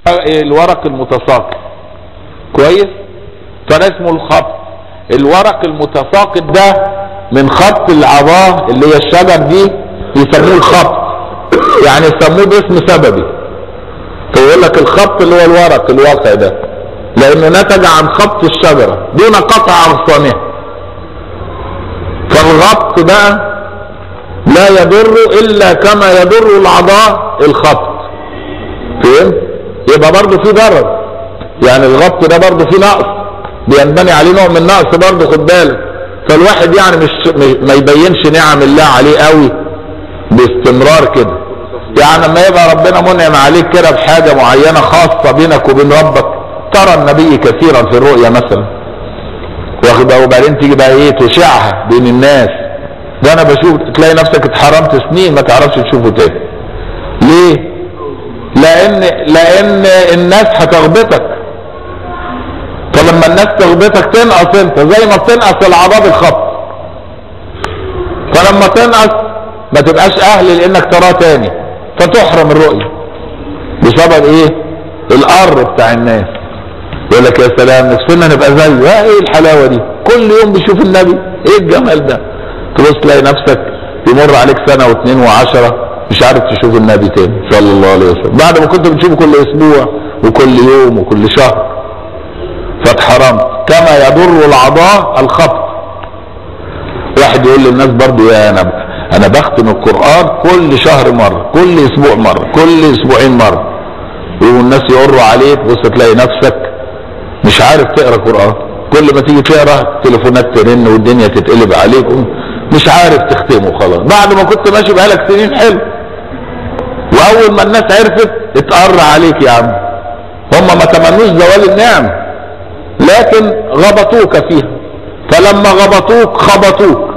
الورق المتساقط كويس فده اسمه الخط الورق المتساقط ده من خط العظاه اللي هي الشجر دي يسموه الخط يعني يسموه باسم سببي فيقول لك الخط اللي هو الورق الواقع ده لانه نتج عن خط الشجرة دون قطع اغصانها فالغط بقى لا يضر الا كما يضر العضاء الخط فهمت يبقى برضه في ضرر يعني الغط ده برضه في نقص بينبني عليه نوع من النقص برضه خد بالك فالواحد يعني مش ما يبينش نعم الله عليه قوي باستمرار كده يعني لما يبقى ربنا منعم عليك كده بحاجة معينة خاصة بينك وبين ربك ترى النبي كثيرا في الرؤيا مثلا واخد بقى وبعدين تيجي بقى ايه تشعها بين الناس ده انا بشوف تلاقي نفسك اتحرمت سنين ما تعرفش تشوفه تاني ليه لان لان الناس هتغبطك فلما الناس تغبطك تنقص انت زي ما بتنقص العضاد الخط فلما تنقص ما تبقاش اهل لانك تراه تاني فتحرم الرؤية بسبب ايه القر بتاع الناس يقول لك يا سلام نفسنا نبقى زيه ها ايه الحلاوة دي كل يوم بيشوف النبي ايه الجمال ده تبص تلاقي نفسك يمر عليك سنة واثنين وعشرة مش عارف تشوف النبي تاني صلى الله عليه وسلم بعد ما كنت بتشوفه كل اسبوع وكل يوم وكل شهر فاتحرمت كما يضر العضاء الخط واحد يقول للناس برضو يا انا انا بختم القرآن كل شهر مرة كل اسبوع مرة كل اسبوعين مرة والناس يقروا عليك بص تلاقي نفسك مش عارف تقرا قرآن كل ما تيجي تقرا تليفونات ترن والدنيا تتقلب عليك مش عارف تختمه خلاص بعد ما كنت ماشي بقالك سنين حلو واول ما الناس عرفت اتقر عليك يا عم هم ما تمنوش زوال النعم لكن غبطوك فيها فلما غبطوك خبطوك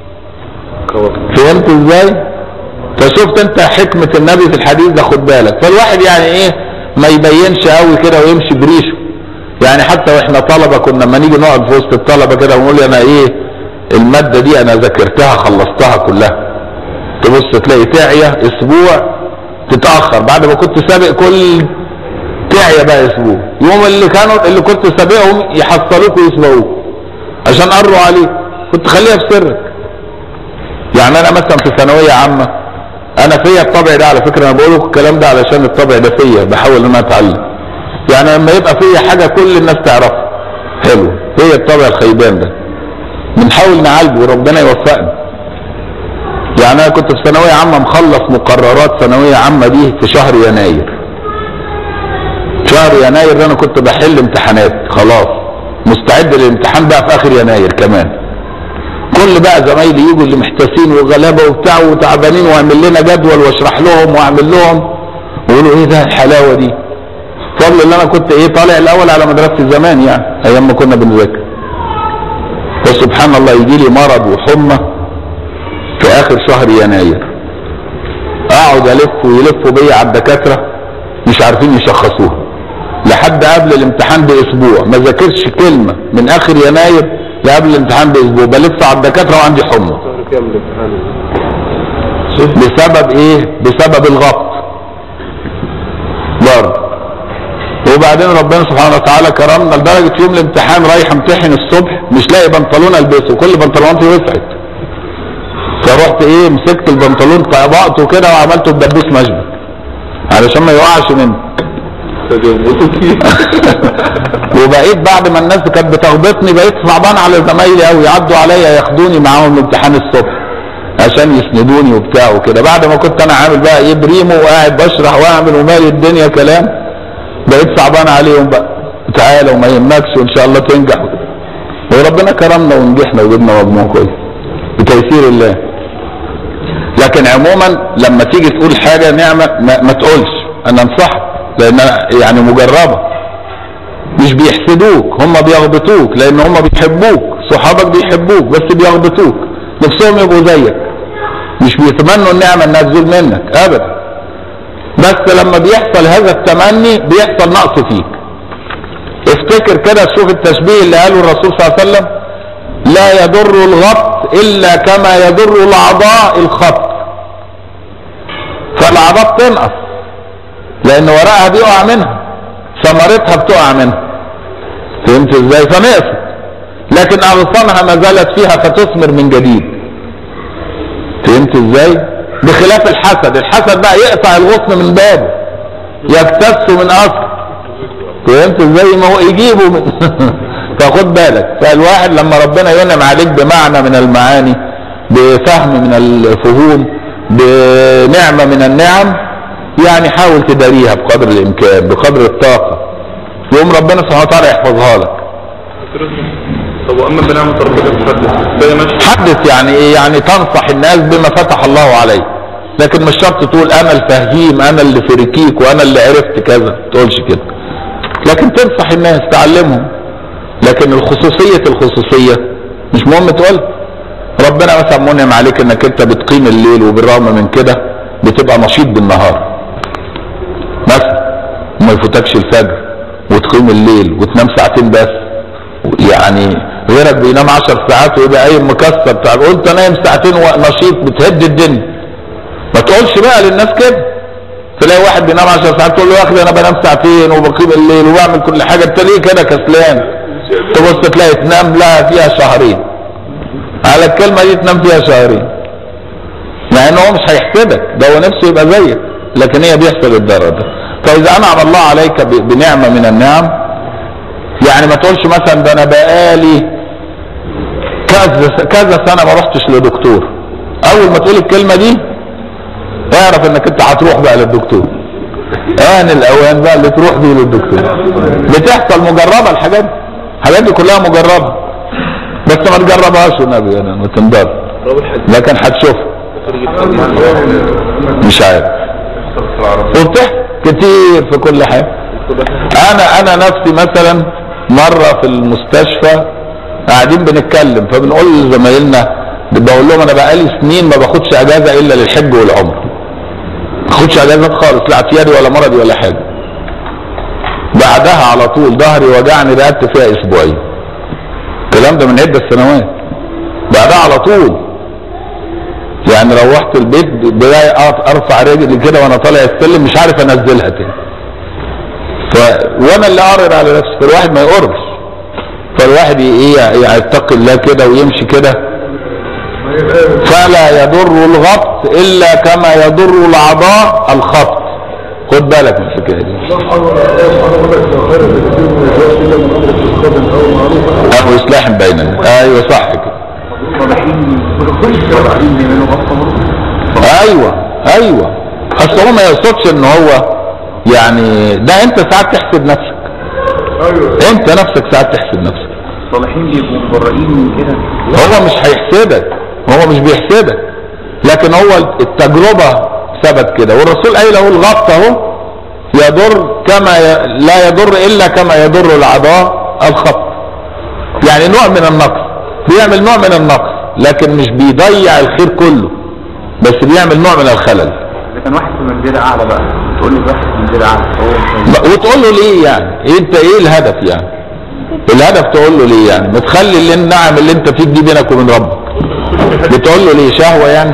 فهمت ازاي فشفت انت حكمة النبي في الحديث ده خد بالك فالواحد يعني ايه ما يبينش قوي كده ويمشي بريشه يعني حتى واحنا طلبة كنا لما نيجي نقعد في وسط الطلبة كده ونقول انا ايه المادة دي انا ذاكرتها خلصتها كلها تبص تلاقي تعية اسبوع تتأخر بعد ما كنت سابق كل تعية بقى اسبوع يوم اللي كانوا اللي كنت سابقهم يحصلوك ويسبقوك عشان قروا عليك كنت خليها في سرك يعني انا مثلا في ثانويه عامه انا فيا الطبع ده على فكره انا بقول لكم الكلام ده علشان الطبع ده فيا بحاول ان انا اتعلم يعني لما يبقى فيا حاجه كل الناس تعرفها حلو هي الطبع الخيبان ده بنحاول نعالجه وربنا يوفقنا يعني انا كنت في ثانويه عامه مخلص مقررات ثانويه عامه دي في شهر يناير شهر يناير ده انا كنت بحل امتحانات خلاص مستعد للامتحان بقى في اخر يناير كمان كل بقى زمايلي يجوا اللي محتاسين وغلابه وبتاع وتعبانين واعمل لنا جدول واشرح لهم واعمل لهم ويقولوا ايه ده الحلاوه دي فضل اللي انا كنت ايه طالع الاول على مدرسه زمان يعني ايام ما كنا بنذاكر وسبحان الله يجي لي مرض وحمى في اخر شهر يناير اقعد الف ويلفوا بيا على الدكاتره مش عارفين يشخصوها لحد قبل الامتحان باسبوع ما ذاكرش كلمه من اخر يناير لقبل الامتحان باسبوع بلف على الدكاتره وعندي حمى بسبب ايه بسبب الغط برضه وبعدين ربنا سبحانه وتعالى كرمنا لدرجه يوم الامتحان رايح امتحن الصبح مش لاقي بنطلون البسه كل بنطلوناتي وسعت فرحت ايه مسكت البنطلون طبقته كده وعملته بدبوس مشبك علشان ما يقعش مني وبقيت بعد ما الناس كانت بتغبطني بقيت صعبان على زمايلي قوي يعدوا عليا ياخدوني معاهم الامتحان الصبح عشان يسندوني وبتاع وكده بعد ما كنت انا عامل بقى ايه بريمو وقاعد بشرح واعمل ومالي الدنيا كلام بقيت صعبان عليهم بقى تعالى وما يهمكش وان شاء الله تنجح وربنا كرمنا ونجحنا وجبنا مجموع كويس بتيسير الله لكن عموما لما تيجي تقول حاجه نعمه ما, ما تقولش انا انصحك لانها يعني مجربه مش بيحسدوك هم بيغبطوك لان هم بيحبوك صحابك بيحبوك بس بيغبطوك نفسهم يبقوا زيك مش بيتمنوا النعمه انها تزول منك ابدا بس لما بيحصل هذا التمني بيحصل نقص فيك افتكر كده شوف التشبيه اللي قاله الرسول صلى الله عليه وسلم لا يضر الغط الا كما يضر الاعضاء الخط فالاعضاء تنقص لان وراءها بيقع منها ثمرتها بتقع منها فهمت ازاي فنقصت لكن اغصانها ما زالت فيها فتثمر من جديد فهمت ازاي بخلاف الحسد الحسد بقى يقطع الغصن من بابه يكتسه من اصل فهمت ازاي ما هو يجيبه من فخد بالك فالواحد لما ربنا ينعم عليك بمعنى من المعاني بفهم من الفهوم بنعمة من النعم يعني حاول تداريها بقدر الامكان بقدر الطاقة يقوم ربنا سبحانه وتعالى يحفظها لك طب واما بنعمة ربنا تحدث فهي ماشية حدث يعني ايه يعني تنصح الناس بما فتح الله عليك لكن مش شرط تقول انا الفهيم انا اللي في ركيك وانا اللي عرفت كذا ما تقولش كده لكن تنصح الناس تعلمهم لكن الخصوصية الخصوصية مش مهم تقول ربنا مثلا منعم عليك انك انت بتقيم الليل وبالرغم من كده بتبقى نشيط بالنهار مثلا وما يفوتكش الفجر وتقيم الليل وتنام ساعتين بس يعني غيرك بينام عشر ساعات ويبقى قايم مكسر بتاع قلت نايم ساعتين ونشيط بتهد الدنيا ما تقولش بقى للناس كده تلاقي واحد بينام 10 ساعات تقول له يا اخي انا بنام ساعتين وبقيم الليل وبعمل كل حاجه انت ليه كده كسلان تبص تلاقي تنام لها فيها شهرين على الكلمه دي تنام فيها شهرين مع ان هو مش هيحسدك ده هو نفسه يبقى زيك لكن هي بيحصل الضرر ده فاذا انعم الله عليك ب- بنعمه من النعم يعني ما تقولش مثلا ده انا بقالي كذا كذا سنه ما رحتش لدكتور اول ما تقول الكلمه دي اعرف انك انت هتروح بقى للدكتور ان الاوان بقى اللي تروح بيه للدكتور بتحصل مجربه الحاجات دي الحاجات دي كلها مجربه بس ما تجربهاش والنبي انا ما تنضر رابط حديث لكن هتشوفها مش عارف وبتحصل كتير في كل حاجه انا انا نفسي مثلا مره في المستشفى قاعدين بنتكلم فبنقول لزمايلنا بقول لهم انا بقالي سنين ما باخدش اجازه الا للحج والعمره ما باخدش اجازات خالص لا اعتيادي ولا مرضي ولا حاجه بعدها على طول ظهري وجعني رقدت فيها اسبوعين الكلام ده من عده سنوات بعدها على طول يعني روحت البيت بداية ارفع رجلي كده وانا طالع السلم مش عارف انزلها تاني ف... وانا اللي اقرر على نفسي فالواحد ما يقرش فالواحد ي- ايه يتقي الله كده ويمشي كده فلا يضر الغط الا كما يضر العضاء الخط خد بالك من الحكايه دي او اصلاح بين الناس ايوه صح كده ايوه ايوه اصل هو ما يقصدش ان هو يعني ده انت ساعات تحسد نفسك انت نفسك ساعات تحسد نفسك الصالحين بيبقوا مبرئين من كده هو مش هيحسدك هو مش بيحسدك لكن هو التجربة ثبت كده والرسول قايل اهو الغط اهو يضر كما ي... لا يضر الا كما يضر العضاء الخط يعني نوع من النقص بيعمل نوع من النقص لكن مش بيضيع الخير كله بس بيعمل نوع من الخلل اذا كان واحد في منزله اعلى بقى تقول لي واحد في منزله اعلى هو مش وتقول له ليه يعني انت ايه الهدف يعني الهدف تقول له ليه يعني ما تخلي اللي النعم اللي انت فيه دي بينك وبين ربك بتقول له ليه شهوة يعني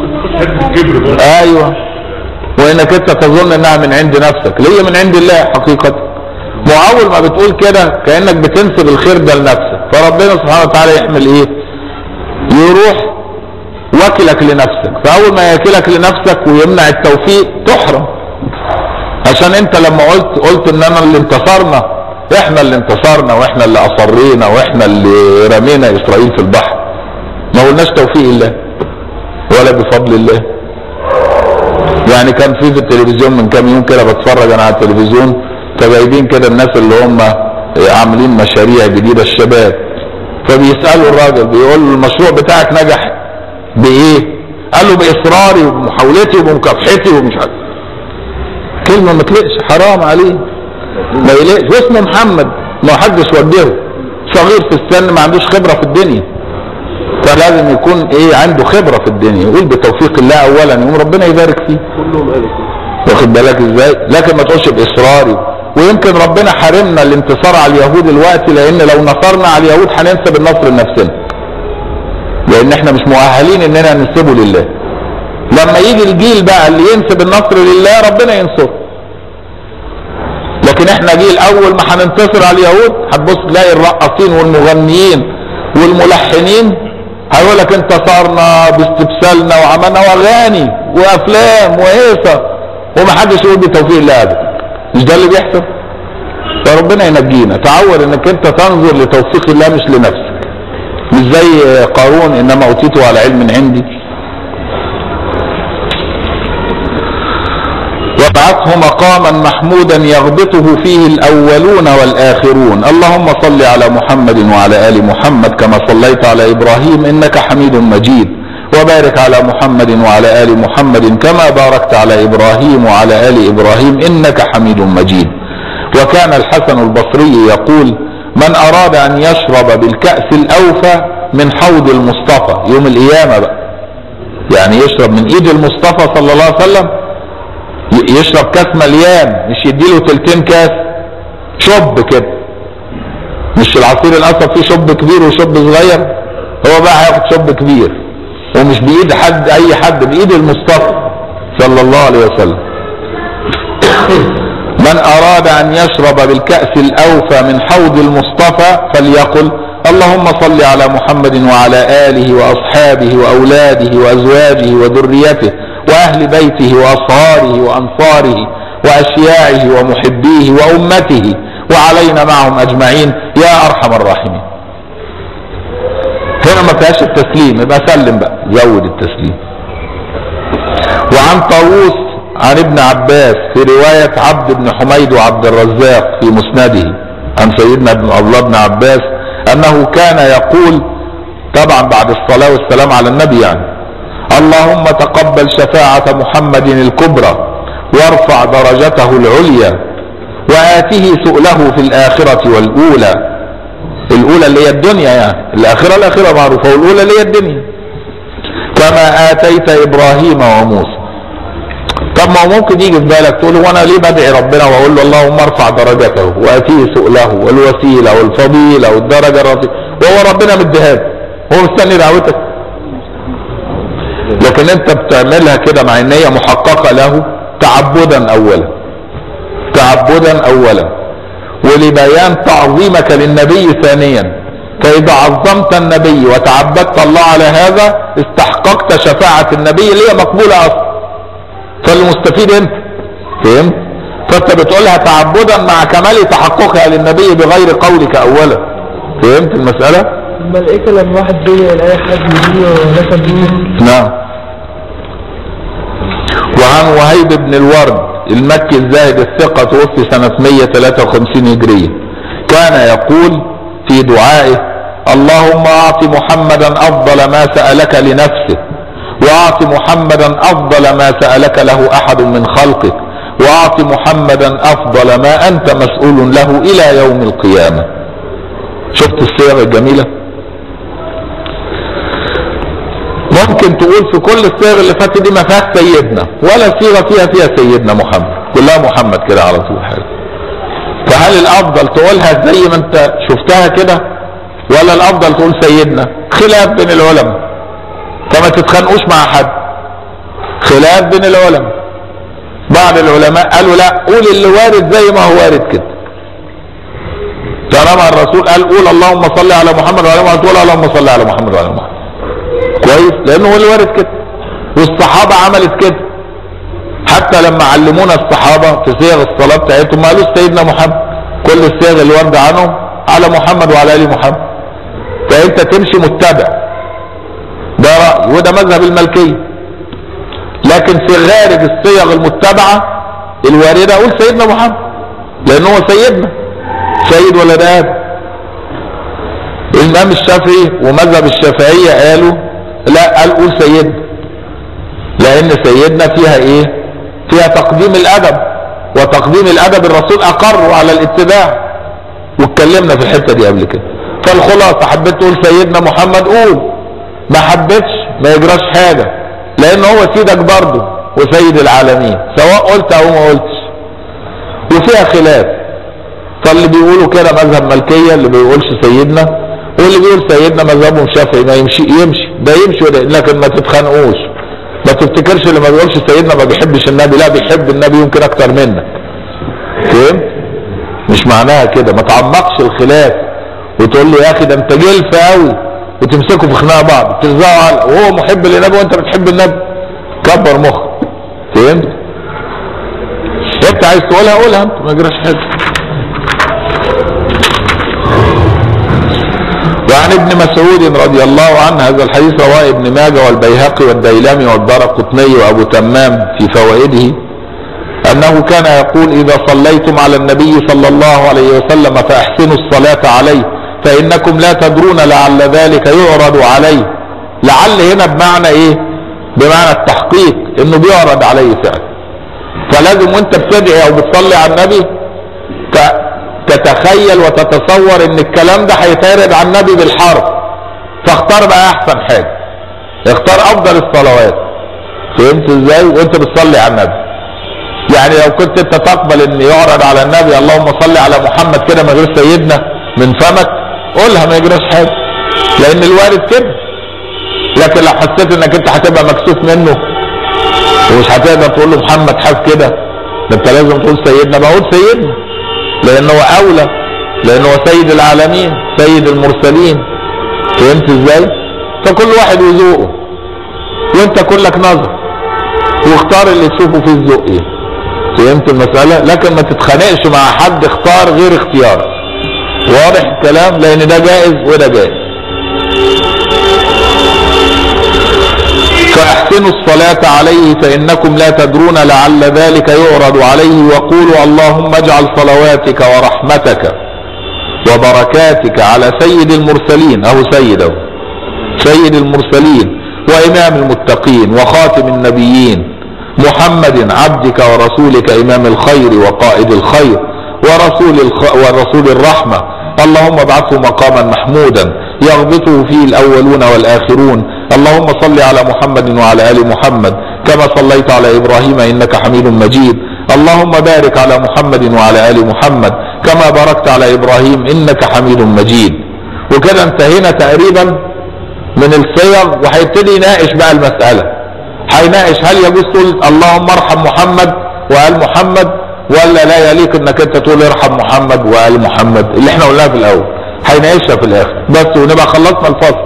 ايوه وانك انت تظن انها من عند نفسك ليه من عند الله حقيقة واول ما بتقول كده كأنك بتنسب الخير ده لنفسك فربنا سبحانه وتعالى يحمل ايه يروح وكلك لنفسك فاول ما يكلك لنفسك ويمنع التوفيق تحرم عشان انت لما قلت قلت ان انا اللي انتصرنا احنا اللي انتصرنا واحنا اللي اصرينا واحنا اللي رمينا اسرائيل في البحر ما قلناش توفيق الله ولا بفضل الله يعني كان في في التلفزيون من كام يوم كده بتفرج انا على التلفزيون فجايبين كده الناس اللي هم عاملين مشاريع جديده الشباب فبيسالوا الراجل بيقول له المشروع بتاعك نجح بايه؟ قال له باصراري وبمحاولتي وبمكافحتي ومش عارف كلمه ما تلقش حرام عليه ما يلقش واسمه محمد ما حدش وجهه صغير في السن ما عندوش خبره في الدنيا فلازم يكون ايه عنده خبره في الدنيا يقول بتوفيق الله اولا يقوم ربنا يبارك فيه كلهم قالوا كده واخد بالك ازاي لكن ما تقولش باصراري ويمكن ربنا حرمنا الانتصار على اليهود الوقت لان لو نصرنا على اليهود هننسب النصر لنفسنا لان احنا مش مؤهلين اننا ننسبه لله لما يجي الجيل بقى اللي ينسب النصر لله ربنا ينصره لكن احنا جيل اول ما هننتصر على اليهود هتبص تلاقي الرقاصين والمغنيين والملحنين هيقول لك انتصرنا باستبسالنا وعملنا واغاني وافلام وهيصه ومحدش يقول بتوفيق الله ابدا مش ده اللي بيحصل فربنا ينجينا تعود انك انت تنظر لتوفيق الله مش لنفسك مش زي قارون انما اوتيته على علم عندي وابعثه مقاما محمودا يغبطه فيه الاولون والاخرون اللهم صل على محمد وعلى ال محمد كما صليت على ابراهيم انك حميد مجيد وبارك على محمد وعلى ال محمد كما باركت على ابراهيم وعلى ال ابراهيم انك حميد مجيد وكان الحسن البصري يقول من اراد ان يشرب بالكاس الاوفى من حوض المصطفى يوم القيامه بقى يعني يشرب من ايد المصطفى صلى الله عليه وسلم يشرب كاس مليان مش يديله تلتين كاس شب كده مش العصير القصب فيه شب كبير وشب صغير هو بقى هياخد شب كبير ومش بايد حد اي حد بايد المصطفى صلى الله عليه وسلم من اراد ان يشرب بالكأس الاوفى من حوض المصطفى فليقل اللهم صل على محمد وعلى اله واصحابه واولاده وازواجه وذريته واهل بيته واصهاره وانصاره واشياعه ومحبيه وامته وعلينا معهم اجمعين يا ارحم الراحمين هنا ما فيهاش التسليم يبقى سلم بقى زود التسليم وعن طاووس عن ابن عباس في رواية عبد بن حميد وعبد الرزاق في مسنده عن سيدنا ابن الله بن عباس انه كان يقول طبعا بعد الصلاة والسلام على النبي يعني اللهم تقبل شفاعة محمد الكبرى وارفع درجته العليا وآته سؤله في الآخرة والأولى الأولى اللي هي الدنيا يعني الآخرة الآخرة معروفة والأولى اللي هي الدنيا كما آتيت إبراهيم وموسى طب ما هو ممكن يجي في بالك تقول وانا ليه بدعي ربنا واقول له اللهم ارفع درجته واتيه سؤله والوسيله والفضيله والدرجه الرفيعه وهو ربنا مديها هو مستني دعوتك لكن انت بتعملها كده مع ان هي محققه له تعبدا اولا تعبدا اولا ولبيان تعظيمك للنبي ثانيا فاذا عظمت النبي وتعبدت الله على هذا استحققت شفاعه النبي اللي هي مقبوله اصلا فالمستفيد انت فهمت فانت بتقولها تعبدا مع كمال تحققها للنبي بغير قولك اولا فهمت المساله الملائكة لما واحد بيدعي لأي حد يجيله نسب بيه نعم وعن وهيب بن الورد المكي الزاهد الثقة توفي سنة 153 هجرية كان يقول في دعائه اللهم أعط محمدا أفضل ما سألك لنفسه وأعط محمدا أفضل ما سألك له أحد من خلقك وأعط محمدا أفضل ما أنت مسؤول له إلى يوم القيامة شفت الصيغ الجميلة ممكن تقول في كل الصيغ اللي فاتت دي ما فيهاش سيدنا ولا صيغه فيها فيها سيدنا محمد كلها محمد كده على طول حاجه فهل الافضل تقولها زي ما انت شفتها كده ولا الافضل تقول سيدنا خلاف بين العلماء فما تتخانقوش مع حد خلاف بين العلماء بعض العلماء قالوا لا قول اللي وارد زي ما هو وارد كده طالما الرسول قال قول اللهم صل على محمد وعلى محمد تقول اللهم صل على محمد وعلى محمد كويس لانه هو اللي وارد كده والصحابه عملت كده حتى لما علمونا الصحابه في صيغ الصلاه بتاعتهم ما قالوش سيدنا محمد كل الصيغ اللي وارده عنهم على محمد وعلى ال محمد فانت تمشي متبع ده راي وده مذهب الملكيه لكن في غارب الصيغ المتبعه الوارده اقول سيدنا محمد لانه هو سيدنا سيد ولد ادم الامام الشافعي ومذهب الشافعيه قالوا لا قال قول سيدنا لان سيدنا فيها ايه فيها تقديم الادب وتقديم الادب الرسول اقر على الاتباع واتكلمنا في الحته دي قبل كده فالخلاصه حبيت تقول سيدنا محمد قول ما حبيتش ما يجراش حاجه لان هو سيدك برضه وسيد العالمين سواء قلت او ما قلتش وفيها خلاف فاللي بيقولوا كده مذهب ملكيه اللي بيقولش سيدنا واللي بيقول سيدنا مذهبهم شافعي ما يمشي يمشي ده يمشي وده لكن ما تتخانقوش ما تفتكرش اللي ما بيقولش سيدنا ما بيحبش النبي لا بيحب النبي يمكن اكتر منك فهمت مش معناها كده ما تعمقش الخلاف وتقول له يا اخي ده انت جلف قوي وتمسكوا في خناق بعض ترزعوا على وهو محب للنبي وانت بتحب النبي كبر مخك فهمت انت عايز تقولها قولها انت ما يجراش حاجه وعن ابن مسعود رضي الله عنه هذا الحديث رواه ابن ماجه والبيهقي والديلمي والدار قطني وابو تمام في فوائده انه كان يقول اذا صليتم على النبي صلى الله عليه وسلم فاحسنوا الصلاة عليه فانكم لا تدرون لعل ذلك يعرض عليه لعل هنا بمعنى ايه بمعنى التحقيق انه بيعرض عليه فعلا فلازم وانت بتدعي او بتصلي على النبي ت- تتخيل وتتصور ان الكلام ده هيتعرض على النبي بالحرف فاختار بقى احسن حاجه اختار افضل الصلوات فهمت ازاي وانت بتصلي على النبي يعني لو كنت انت تقبل ان يعرض على النبي اللهم صل على محمد كده من غير سيدنا من فمك قولها ما يجراش حاجه لان الوارد كده لكن لو حسيت انك انت هتبقى مكسوف منه ومش هتقدر تقول له محمد حاف كده ده انت لازم تقول سيدنا بقول سيدنا لان هو اولى لان هو سيد العالمين سيد المرسلين فهمت ازاي فكل واحد وذوقه وانت كلك نظر واختار اللي تشوفه في الذوق ايه فهمت المسألة لكن ما تتخانقش مع حد اختار غير اختيارك واضح الكلام لان ده جائز وده جائز فاحسنوا الصلاة عليه فانكم لا تدرون لعل ذلك يعرض عليه وقولوا اللهم اجعل صلواتك ورحمتك وبركاتك على سيد المرسلين اهو سيده سيد المرسلين وامام المتقين وخاتم النبيين محمد عبدك ورسولك امام الخير وقائد الخير ورسول الخ... ورسول الرحمه اللهم ابعثه مقاما محمودا يغبطه فيه الاولون والاخرون اللهم صل على محمد وعلى ال محمد كما صليت على ابراهيم انك حميد مجيد اللهم بارك على محمد وعلى ال محمد كما باركت على ابراهيم انك حميد مجيد وكده انتهينا تقريبا من الصيغ وهيبتدي يناقش بقى المساله هيناقش هل يجوز تقول اللهم ارحم محمد وال محمد ولا لا يليق انك انت تقول ارحم محمد وال محمد اللي احنا قلناها في الاول هيناقشها في الاخر بس ونبقى خلصنا الفصل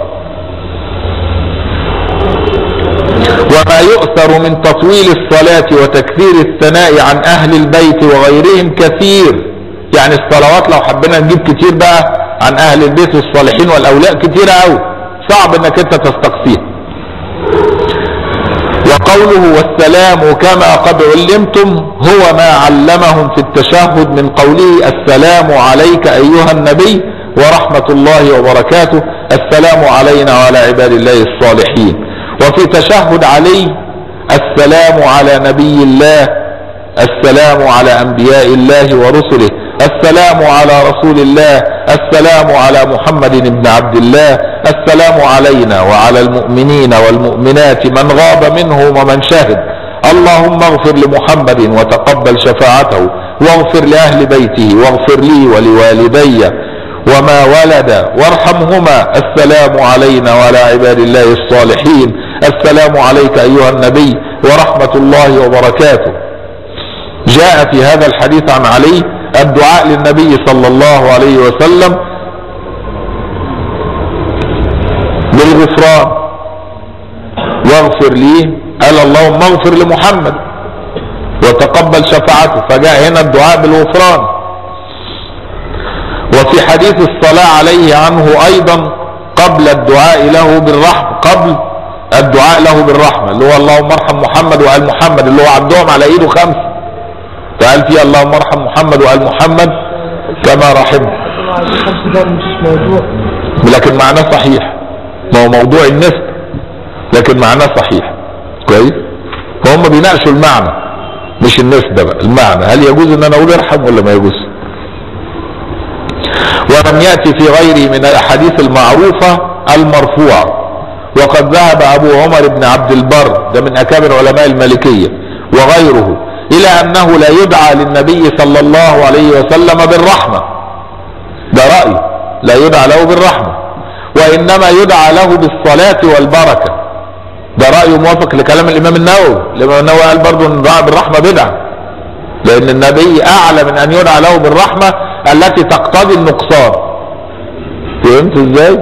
وما يؤثر من تطويل الصلاة وتكثير الثناء عن أهل البيت وغيرهم كثير يعني الصلوات لو حبينا نجيب كتير بقى عن أهل البيت والصالحين والأولياء كتير أوي صعب انك انت تستقصيه وقوله والسلام كما قد علمتم هو ما علمهم في التشهد من قوله السلام عليك أيها النبي ورحمة الله وبركاته السلام علينا وعلى عباد الله الصالحين وفي تشهد علي السلام على نبي الله السلام على انبياء الله ورسله السلام على رسول الله السلام على محمد بن عبد الله السلام علينا وعلى المؤمنين والمؤمنات من غاب منهم ومن شهد اللهم اغفر لمحمد وتقبل شفاعته واغفر لاهل بيته واغفر لي ولوالدي وما ولد وارحمهما السلام علينا وعلى عباد الله الصالحين السلام عليك ايها النبي ورحمه الله وبركاته جاء في هذا الحديث عن علي الدعاء للنبي صلى الله عليه وسلم بالغفران واغفر لي قال اللهم اغفر لمحمد وتقبل شفاعته فجاء هنا الدعاء بالغفران وفي حديث الصلاة عليه عنه أيضا قبل الدعاء له بالرحمة قبل الدعاء له بالرحمة اللي هو اللهم ارحم محمد وآل محمد اللي هو عندهم على ايده خمسة فقال فيها اللهم ارحم محمد وآل محمد كما رحمت الخمس ده مش موضوع لكن معناه صحيح ما هو موضوع النسبة لكن معناه صحيح كويس فهم بيناقشوا المعنى مش النسبة بقى المعنى هل يجوز ان انا اقول ارحم ولا ما يجوز ولم يأتي في غيره من الاحاديث المعروفة المرفوعة وقد ذهب ابو عمر بن عبد البر ده من اكابر علماء المالكية وغيره الى انه لا يدعى للنبي صلى الله عليه وسلم بالرحمة ده رأي لا يدعى له بالرحمة وانما يدعى له بالصلاة والبركة ده رأي موافق لكلام الامام النووي الامام النووي قال برضه ان الدعاء بالرحمة بدعة لان النبي اعلى من ان يدعى له بالرحمة التي تقتضي النقصان فهمت ازاي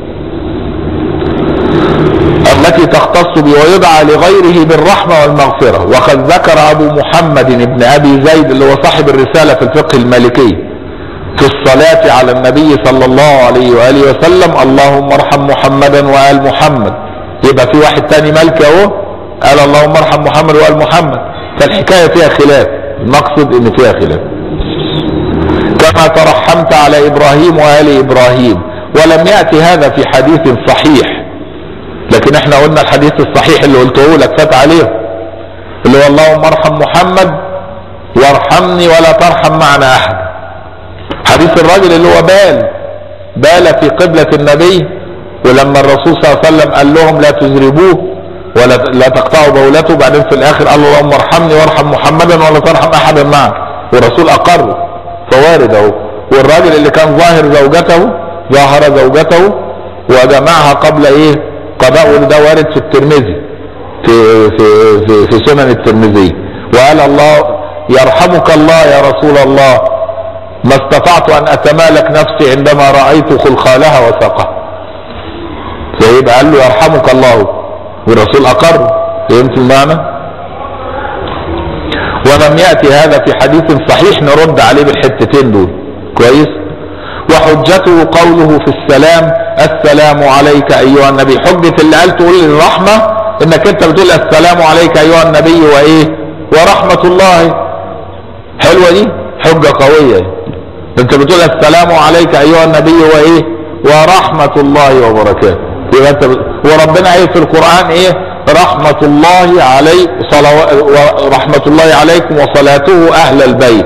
التي تختص به ويدعى لغيره بالرحمة والمغفرة وقد ذكر ابو محمد بن ابي زيد اللي هو صاحب الرسالة في الفقه المالكي في الصلاة على النبي صلى الله عليه وآله وسلم اللهم ارحم محمدا وآل محمد يبقى في واحد تاني ملك اهو قال اللهم ارحم محمد وآل محمد فالحكاية فيها خلاف المقصد ان فيها خلاف كما ترحمت على ابراهيم وآل ابراهيم ولم يأتي هذا في حديث صحيح لكن احنا قلنا الحديث الصحيح اللي قلته لك فات عليه اللي هو اللهم ارحم محمد وارحمني ولا ترحم معنا احد حديث الراجل اللي هو بال بال في قبلة النبي ولما الرسول صلى الله عليه وسلم قال لهم لا تزربوه ولا لا تقطعوا بولته بعدين في الاخر قال له اللهم ارحمني وارحم محمدا ولا ترحم احدا معك والرسول اقر فوارد اهو والراجل اللي كان ظاهر زوجته ظاهر زوجته وجمعها قبل ايه قضاء ده وارد في الترمذي في في في, في سنن الترمذي وقال الله يرحمك الله يا رسول الله ما استطعت ان اتمالك نفسي عندما رايت خلخالها وساقها فيبقى قال له يرحمك الله والرسول اقر فهمت المعنى ولم ياتي هذا في حديث صحيح نرد عليه بالحتتين دول كويس وحجته قوله في السلام السلام عليك ايها النبي حجة اللي قال تقول الرحمة انك انت بتقول السلام عليك ايها النبي وايه ورحمة الله حلوة دي حجة قوية انت بتقول السلام عليك ايها النبي وايه ورحمة الله وبركاته يبقى انت وربنا ايه في القرآن ايه رحمة الله عليك صلو... ورحمة الله عليكم وصلاته اهل البيت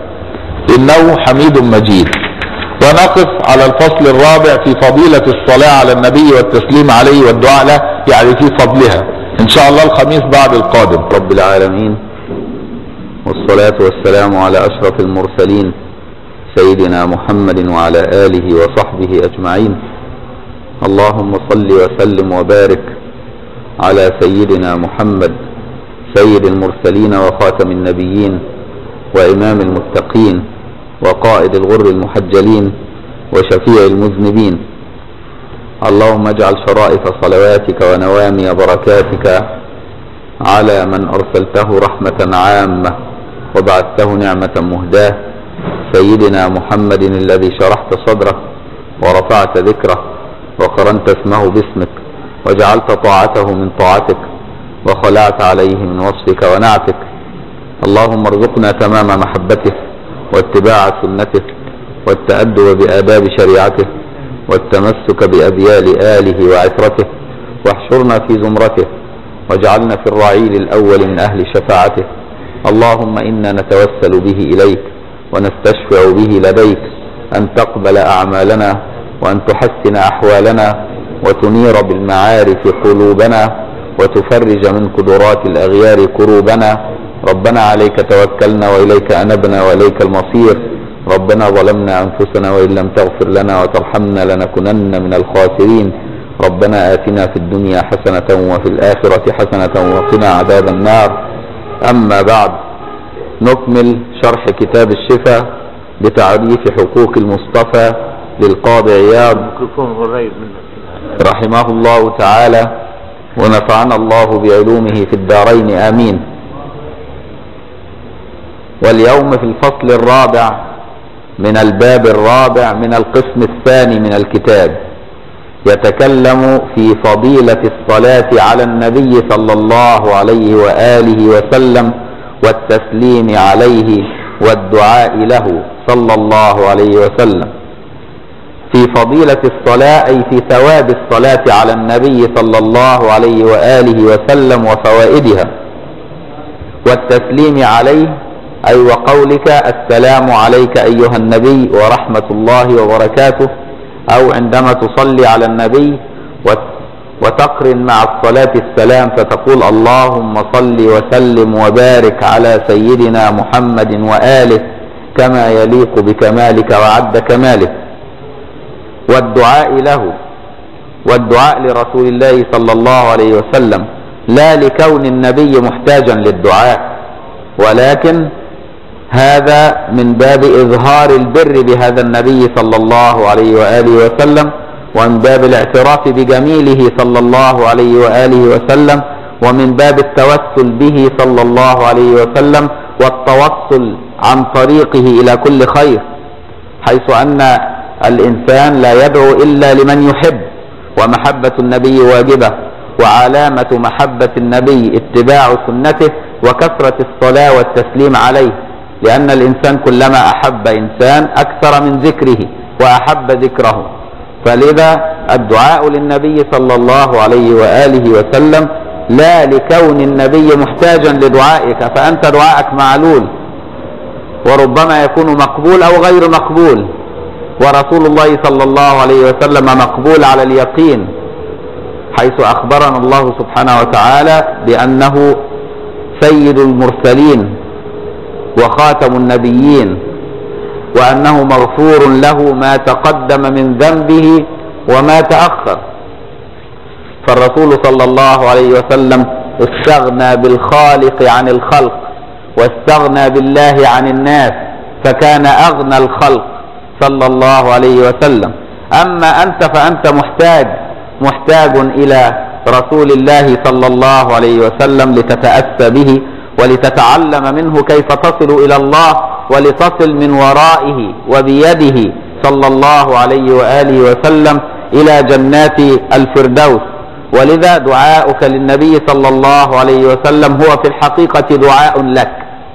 انه حميد مجيد ونقف على الفصل الرابع في فضيلة الصلاة على النبي والتسليم عليه والدعاء له يعني في فضلها ان شاء الله الخميس بعد القادم رب العالمين والصلاة والسلام على أشرف المرسلين سيدنا محمد وعلى آله وصحبه أجمعين اللهم صل وسلم وبارك على سيدنا محمد سيد المرسلين وخاتم النبيين وإمام المتقين وقائد الغر المحجلين وشفيع المذنبين اللهم اجعل شرائف صلواتك ونوامي بركاتك على من أرسلته رحمة عامة وبعثته نعمة مهداة سيدنا محمد الذي شرحت صدره ورفعت ذكره وقرنت اسمه باسمك وجعلت طاعته من طاعتك وخلعت عليه من وصفك ونعتك اللهم ارزقنا تمام محبته واتباع سنته والتأدب بآداب شريعته والتمسك بأذيال آله وعترته واحشرنا في زمرته واجعلنا في الرعيل الأول من أهل شفاعته اللهم إنا نتوسل به إليك ونستشفع به لديك أن تقبل أعمالنا وأن تحسن أحوالنا وتنير بالمعارف قلوبنا وتفرج من قدرات الأغيار كروبنا ربنا عليك توكلنا وإليك أنبنا وإليك المصير ربنا ظلمنا أنفسنا وإن لم تغفر لنا وترحمنا لنكونن من الخاسرين ربنا آتنا في الدنيا حسنة وفي الآخرة حسنة وقنا عذاب النار أما بعد نكمل شرح كتاب الشفاء بتعريف حقوق المصطفى للقاضي عياض رحمه الله تعالى ونفعنا الله بعلومه في الدارين آمين واليوم في الفصل الرابع من الباب الرابع من القسم الثاني من الكتاب يتكلم في فضيلة الصلاة على النبي صلى الله عليه وآله وسلم والتسليم عليه والدعاء له صلى الله عليه وسلم في فضيلة الصلاة أي في ثواب الصلاة على النبي صلى الله عليه وآله وسلم وفوائدها والتسليم عليه أي وقولك السلام عليك أيها النبي ورحمة الله وبركاته أو عندما تصلي على النبي وتقرن مع الصلاة السلام فتقول اللهم صل وسلم وبارك على سيدنا محمد وآله كما يليق بكمالك وعد كمالك والدعاء له والدعاء لرسول الله صلى الله عليه وسلم لا لكون النبي محتاجا للدعاء ولكن هذا من باب إظهار البر بهذا النبي صلى الله عليه وآله وسلم ومن باب الاعتراف بجميله صلى الله عليه وآله وسلم ومن باب التوسل به صلى الله عليه وسلم والتوصل عن طريقه إلى كل خير حيث أن الإنسان لا يدعو إلا لمن يحب ومحبة النبي واجبة وعلامة محبة النبي اتباع سنته وكثرة الصلاة والتسليم عليه لأن الإنسان كلما أحب إنسان أكثر من ذكره وأحب ذكره فلذا الدعاء للنبي صلى الله عليه وآله وسلم لا لكون النبي محتاجا لدعائك فأنت دعائك معلول وربما يكون مقبول أو غير مقبول ورسول الله صلى الله عليه وسلم مقبول على اليقين حيث أخبرنا الله سبحانه وتعالى بأنه سيد المرسلين وخاتم النبيين وأنه مغفور له ما تقدم من ذنبه وما تأخر فالرسول صلى الله عليه وسلم استغنى بالخالق عن الخلق واستغنى بالله عن الناس فكان أغنى الخلق صلى الله عليه وسلم أما أنت فأنت محتاج محتاج إلى رسول الله صلى الله عليه وسلم لتتأسى به ولتتعلم منه كيف تصل إلى الله ولتصل من ورائه وبيده صلى الله عليه وآله وسلم إلى جنات الفردوس ولذا دعاؤك للنبي صلى الله عليه وسلم هو في الحقيقة دعاء لك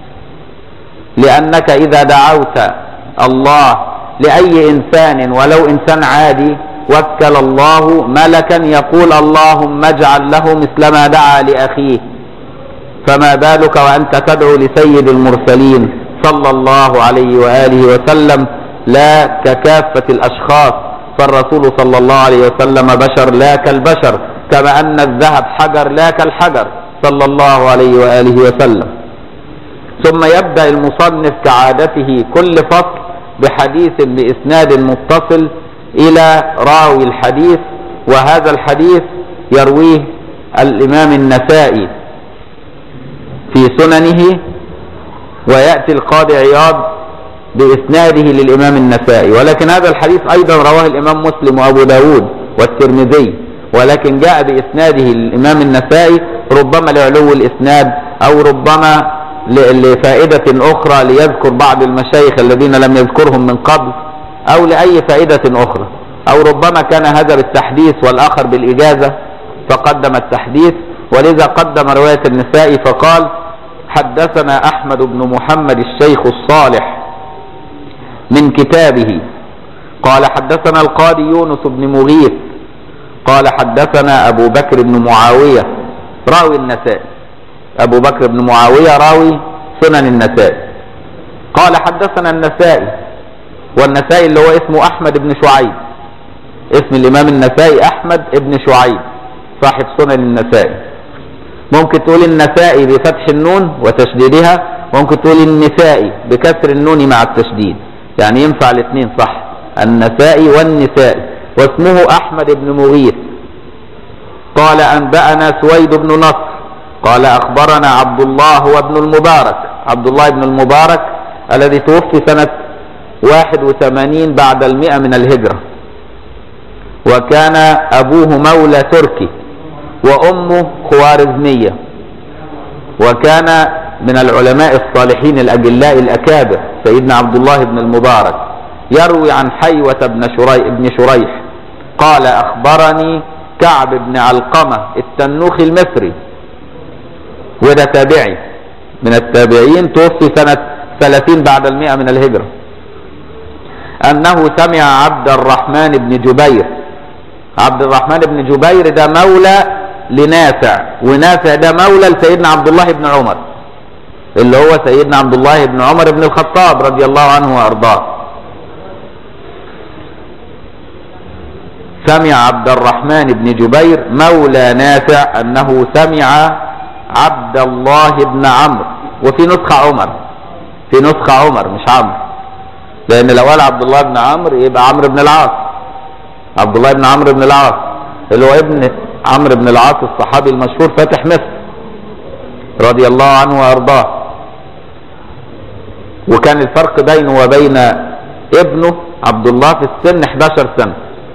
لأنك إذا دعوت الله لأي إنسان ولو إنسان عادي وكل الله ملكا يقول اللهم اجعل له مثل ما دعا لأخيه فما بالك وأنت تدعو لسيد المرسلين صلى الله عليه وآله وسلم لا ككافة الأشخاص فالرسول صلى الله عليه وسلم بشر لا كالبشر كما أن الذهب حجر لا كالحجر صلى الله عليه وآله وسلم ثم يبدأ المصنف كعادته كل فصل بحديث بإسناد متصل إلى راوي الحديث وهذا الحديث يرويه الإمام النسائي في سننه ويأتي القاضي عياض بإسناده للإمام النسائي ولكن هذا الحديث أيضا رواه الإمام مسلم وأبو داود والترمذي ولكن جاء بإسناده للإمام النسائي ربما لعلو الإسناد أو ربما لفائدة أخرى ليذكر بعض المشايخ الذين لم يذكرهم من قبل أو لأي فائدة أخرى أو ربما كان هذا بالتحديث والآخر بالإجازة فقدم التحديث ولذا قدم رواية النسائي فقال حدثنا أحمد بن محمد الشيخ الصالح من كتابه قال حدثنا القاضي يونس بن مغيث قال حدثنا أبو بكر بن معاوية راوي النسائي أبو بكر بن معاوية راوي سنن النسائي قال حدثنا النسائي والنسائي اللي هو اسمه أحمد بن شعيب اسم الإمام النسائي أحمد بن شعيب صاحب سنن النسائي ممكن تقول النسائي بفتح النون وتشديدها ممكن تقول النسائي بكسر النون مع التشديد يعني ينفع الاثنين صح النسائي والنسائي واسمه أحمد بن مغيث قال أنبأنا سويد بن نصر قال أخبرنا عبد الله هو ابن المبارك عبد الله بن المبارك الذي توفي سنة 81 بعد المئة من الهجرة وكان أبوه مولى تركي وأمه خوارزمية وكان من العلماء الصالحين الأجلاء الأكابر سيدنا عبد الله بن المبارك يروي عن حيوة بن شريح, بن شريح قال أخبرني كعب بن علقمة التنوخي المصري وده تابعي من التابعين توفي سنة 30 بعد المئة من الهجرة أنه سمع عبد الرحمن بن جبير عبد الرحمن بن جبير ده مولى لنافع ونافع ده مولى لسيدنا عبد الله بن عمر اللي هو سيدنا عبد الله بن عمر بن الخطاب رضي الله عنه وارضاه سمع عبد الرحمن بن جبير مولى نافع انه سمع عبد الله بن عمرو وفي نسخة عمر في نسخة عمر مش عمرو لان لو قال عبد الله بن عمرو يبقى عمرو بن العاص عبد الله بن عمرو بن العاص اللي هو ابن عمرو بن العاص الصحابي المشهور فاتح مصر رضي الله عنه وارضاه وكان الفرق بينه وبين ابنه عبد الله في السن 11 سنة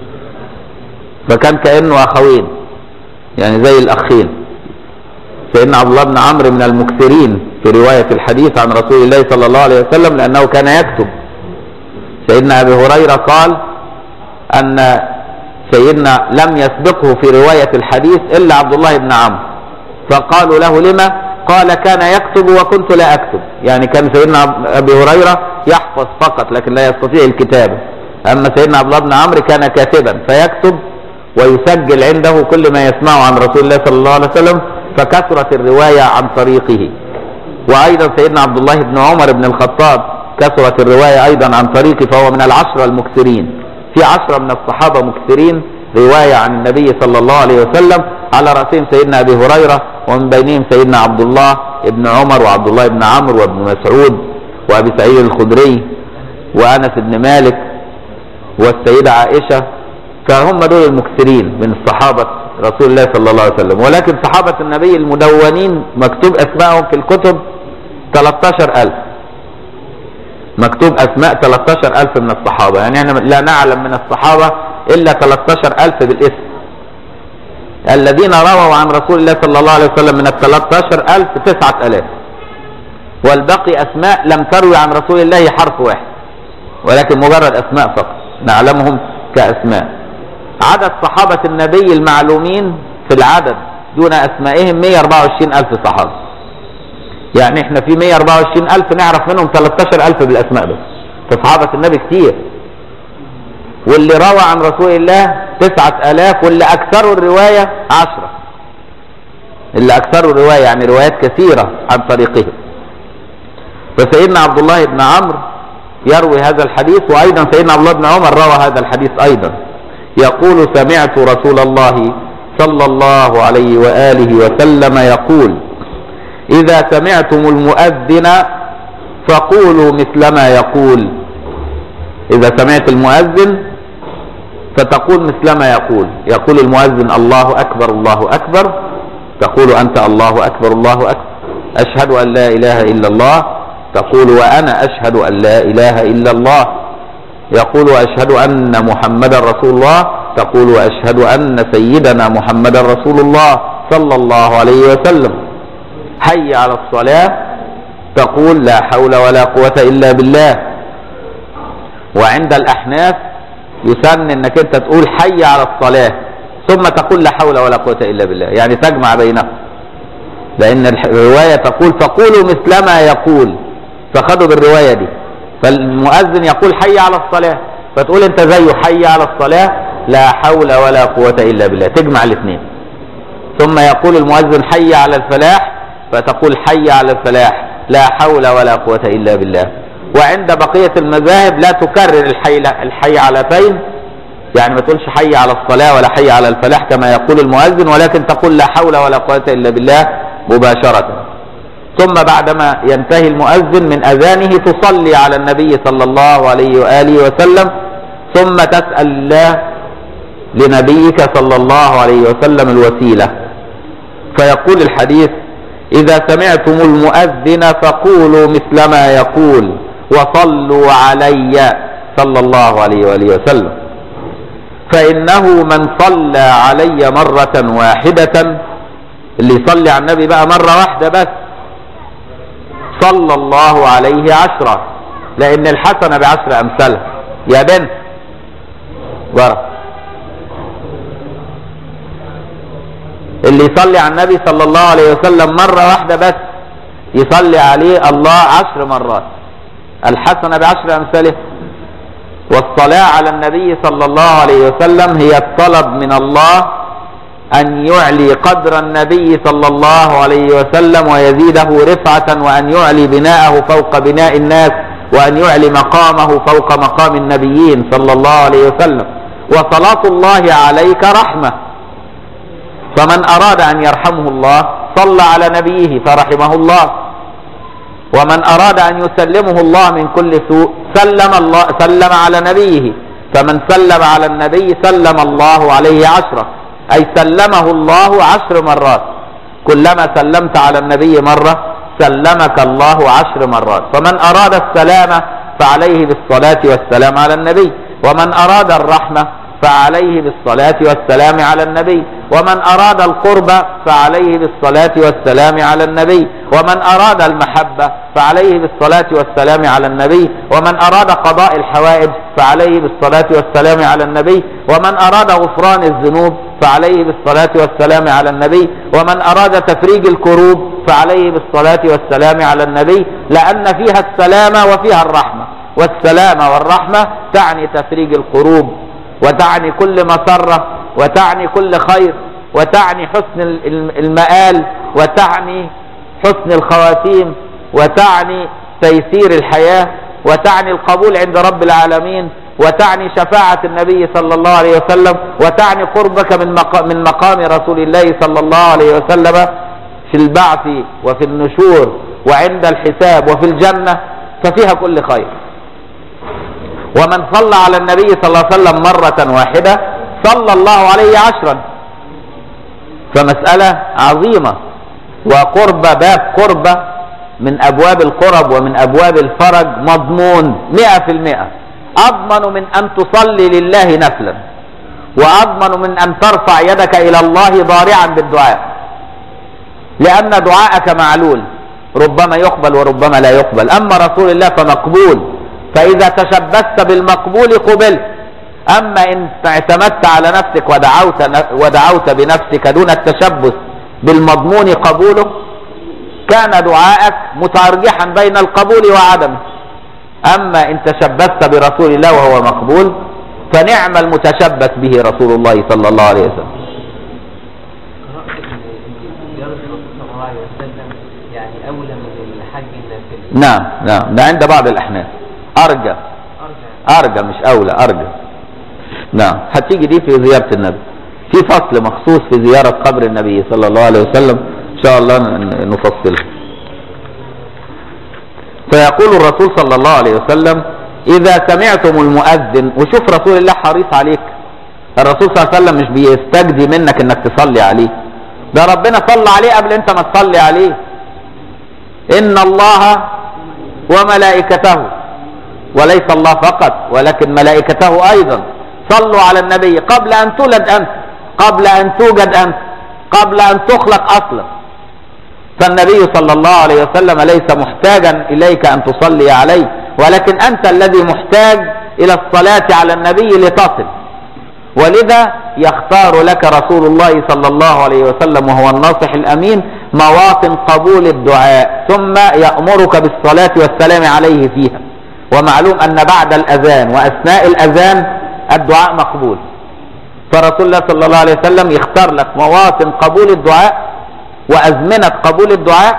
فكان كأنه أخوين يعني زي الأخين سيدنا عبد الله بن عمرو من المكثرين في رواية الحديث عن رسول الله صلى الله عليه وسلم لأنه كان يكتب سيدنا أبي هريرة قال أن سيدنا لم يسبقه في رواية الحديث إلا عبد الله بن عمرو فقالوا له لما قال كان يكتب وكنت لا أكتب يعني كان سيدنا أبي هريرة يحفظ فقط لكن لا يستطيع الكتابة أما سيدنا عبد الله بن عمرو كان كاتبا فيكتب ويسجل عنده كل ما يسمعه عن رسول الله صلى الله عليه وسلم فكثرت الرواية عن طريقه وأيضا سيدنا عبد الله بن عمر بن الخطاب كثرت الرواية أيضا عن طريقه فهو من العشرة المكثرين في عشرة من الصحابة مكثرين رواية عن النبي صلى الله عليه وسلم على رأسهم سيدنا أبي هريرة ومن بينهم سيدنا عبد الله بن عمر وعبد الله بن عمرو وابن مسعود وأبي سعيد الخدري وأنس بن مالك والسيدة عائشة فهم دول المكثرين من الصحابة رسول الله صلى الله عليه وسلم ولكن صحابة النبي المدونين مكتوب أسمائهم في الكتب 13000 مكتوب أسماء 13000 من الصحابة يعني احنا لا نعلم من الصحابة إلا 13000 بالاسم الذين رووا عن رسول الله صلى الله عليه وسلم من ال 13000 9000 والبقي أسماء لم تروي عن رسول الله حرف واحد ولكن مجرد أسماء فقط نعلمهم كأسماء عدد صحابة النبي المعلومين في العدد دون أسمائهم 124 ألف صحابة يعني احنا في 124 ألف نعرف منهم 13 ألف بالأسماء بس فصحابة النبي كتير واللي روى عن رسول الله تسعة ألاف واللي أكثروا الرواية عشرة اللي أكثروا الرواية يعني روايات كثيرة عن طريقه فسيدنا عبد الله بن عمرو يروي هذا الحديث وأيضا سيدنا عبد الله بن عمر روى هذا الحديث أيضا يقول سمعت رسول الله صلى الله عليه وآله وسلم يقول إذا سمعتم المؤذن فقولوا مثل ما يقول إذا سمعت المؤذن فتقول مثل ما يقول يقول المؤذن الله أكبر الله أكبر تقول أنت الله أكبر الله أكبر أشهد أن لا إله إلا الله تقول وأنا أشهد أن لا إله إلا الله يقول وأشهد أن محمدا رسول الله تقول وأشهد أن سيدنا محمدا رسول الله صلى الله عليه وسلم حي على الصلاة تقول لا حول ولا قوة إلا بالله وعند الأحناف يسن انك انت تقول حي على الصلاة ثم تقول لا حول ولا قوة الا بالله يعني تجمع بينهم لان الرواية تقول فقولوا مثل ما يقول فخدوا بالرواية دي فالمؤذن يقول حي على الصلاة فتقول انت زيه حي على الصلاة لا حول ولا قوة الا بالله تجمع الاثنين ثم يقول المؤذن حي على الفلاح فتقول حي على الفلاح لا حول ولا قوة الا بالله وعند بقية المذاهب لا تكرر الحي الحي علتين يعني ما تقولش حي على الصلاة ولا حي على الفلاح كما يقول المؤذن ولكن تقول لا حول ولا قوة إلا بالله مباشرة ثم بعدما ينتهي المؤذن من أذانه تصلي على النبي صلى الله عليه وآله وسلم ثم تسأل الله لنبيك صلى الله عليه وسلم الوسيلة فيقول الحديث إذا سمعتم المؤذن فقولوا مثل ما يقول وصلوا علي صلى الله عليه وآله وسلم فإنه من صلى علي مرة واحدة اللي يصلي على النبي بقى مرة واحدة بس صلى الله عليه عشرة لأن الحسنة بعشر أمثالها يا بنت ورا اللي يصلي على النبي صلى الله عليه وسلم مرة واحدة بس يصلي عليه الله عشر مرات الحسنة بعشر أمثاله والصلاة على النبي صلى الله عليه وسلم هي الطلب من الله أن يعلي قدر النبي صلى الله عليه وسلم ويزيده رفعة وأن يعلي بناءه فوق بناء الناس وأن يعلي مقامه فوق مقام النبيين صلى الله عليه وسلم وصلاة الله عليك رحمة فمن أراد أن يرحمه الله صلى على نبيه فرحمه الله ومن أراد أن يسلمه الله من كل سوء سلم الله سلم على نبيه فمن سلم على النبي سلم الله عليه عشرة أي سلمه الله عشر مرات كلما سلمت على النبي مرة سلمك الله عشر مرات فمن أراد السلامة فعليه بالصلاة والسلام على النبي ومن أراد الرحمة فعليه بالصلاة والسلام على النبي ومن أراد القرب فعليه بالصلاة والسلام على النبي ومن أراد المحبة فعليه بالصلاة والسلام على النبي ومن أراد قضاء الحوائج فعليه بالصلاة والسلام على النبي ومن أراد غفران الذنوب فعليه بالصلاة والسلام على النبي ومن أراد تفريج الكروب فعليه بالصلاة والسلام على النبي لأن فيها السلامة وفيها الرحمة والسلامة والرحمة تعني تفريج الكروب وتعني كل مسرة وتعني كل خير وتعني حسن المآل وتعني حسن الخواتيم وتعني تيسير الحياة وتعني القبول عند رب العالمين وتعني شفاعة النبي صلى الله عليه وسلم وتعني قربك من مقام, من مقام رسول الله صلى الله عليه وسلم في البعث وفي النشور وعند الحساب وفي الجنة ففيها كل خير ومن صلى على النبي صلى الله عليه وسلم مرة واحدة صلى الله عليه عشرا فمسألة عظيمة وقرب باب قربة من أبواب القرب ومن أبواب الفرج مضمون مئة في المئة أضمن من أن تصلي لله نفلا وأضمن من أن ترفع يدك إلى الله ضارعا بالدعاء لأن دعاءك معلول ربما يقبل وربما لا يقبل أما رسول الله فمقبول فإذا تشبثت بالمقبول قبلت أما إن اعتمدت على نفسك ودعوت ودعوت بنفسك دون التشبث بالمضمون قبوله كان دعاءك مترجحا بين القبول وعدمه أما إن تشبثت برسول الله وهو مقبول فنعم المتشبث به رسول الله صلى الله عليه وسلم يعني أولى من الحج النافلي نعم نعم ده عند بعض الأحناف أرجى أرجى مش أولى أرجى نعم هتيجي دي في زيارة النبي في فصل مخصوص في زيارة قبر النبي صلى الله عليه وسلم إن شاء الله ن- نفصله فيقول الرسول صلى الله عليه وسلم إذا سمعتم المؤذن وشوف رسول الله حريص عليك الرسول صلى الله عليه وسلم مش بيستجدي منك انك تصلي عليه ده ربنا صلى عليه قبل انت ما تصلي عليه ان الله وملائكته وليس الله فقط ولكن ملائكته ايضا صلوا على النبي قبل ان تولد انت قبل ان توجد انت قبل ان تخلق اصلا فالنبي صلى الله عليه وسلم ليس محتاجا اليك ان تصلي عليه ولكن انت الذي محتاج الى الصلاه على النبي لتصل ولذا يختار لك رسول الله صلى الله عليه وسلم وهو الناصح الامين مواطن قبول الدعاء ثم يامرك بالصلاه والسلام عليه فيها ومعلوم ان بعد الاذان واثناء الاذان الدعاء مقبول فرسول الله صلى الله عليه وسلم يختار لك مواطن قبول الدعاء وازمنه قبول الدعاء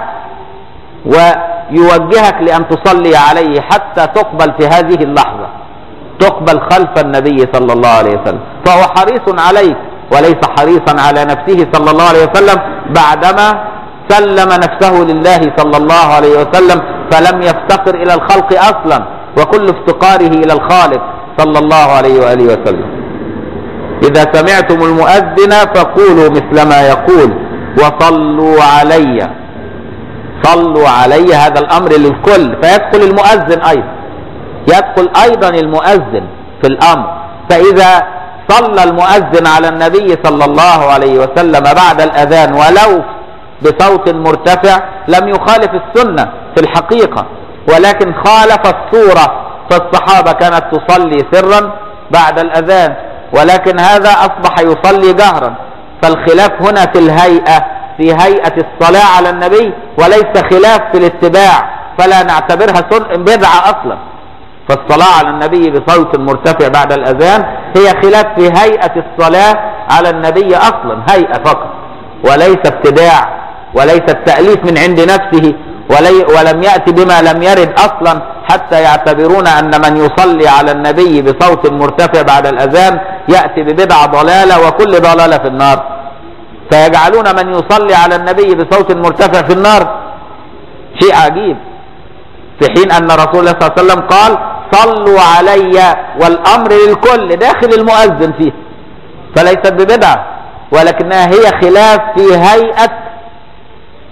ويوجهك لان تصلي عليه حتى تقبل في هذه اللحظه تقبل خلف النبي صلى الله عليه وسلم فهو حريص عليك وليس حريصا على نفسه صلى الله عليه وسلم بعدما سلم نفسه لله صلى الله عليه وسلم فلم يفتقر الى الخلق اصلا وكل افتقاره الى الخالق صلى الله عليه واله وسلم اذا سمعتم المؤذن فقولوا مثل ما يقول وصلوا علي صلوا علي هذا الامر للكل فيدخل المؤذن ايضا يدخل ايضا المؤذن في الامر فاذا صلى المؤذن على النبي صلى الله عليه وسلم بعد الاذان ولو بصوت مرتفع لم يخالف السنه في الحقيقه ولكن خالف الصوره فالصحابه كانت تصلي سرا بعد الاذان ولكن هذا اصبح يصلي جهرا فالخلاف هنا في الهيئه في هيئه الصلاه على النبي وليس خلاف في الاتباع فلا نعتبرها سن بدعه اصلا فالصلاة على النبي بصوت مرتفع بعد الأذان هي خلاف في هيئة الصلاة على النبي أصلا هيئة فقط وليس ابتداع وليس التأليف من عند نفسه ولي ولم يأتي بما لم يرد أصلا حتى يعتبرون أن من يصلي على النبي بصوت مرتفع بعد الأذان يأتي ببدعة ضلالة وكل ضلالة في النار فيجعلون من يصلي على النبي بصوت مرتفع في النار شيء عجيب في حين أن رسول الله صلى الله عليه وسلم قال صلوا علي والأمر للكل داخل المؤذن فيه فليست ببدعة ولكنها هي خلاف في هيئة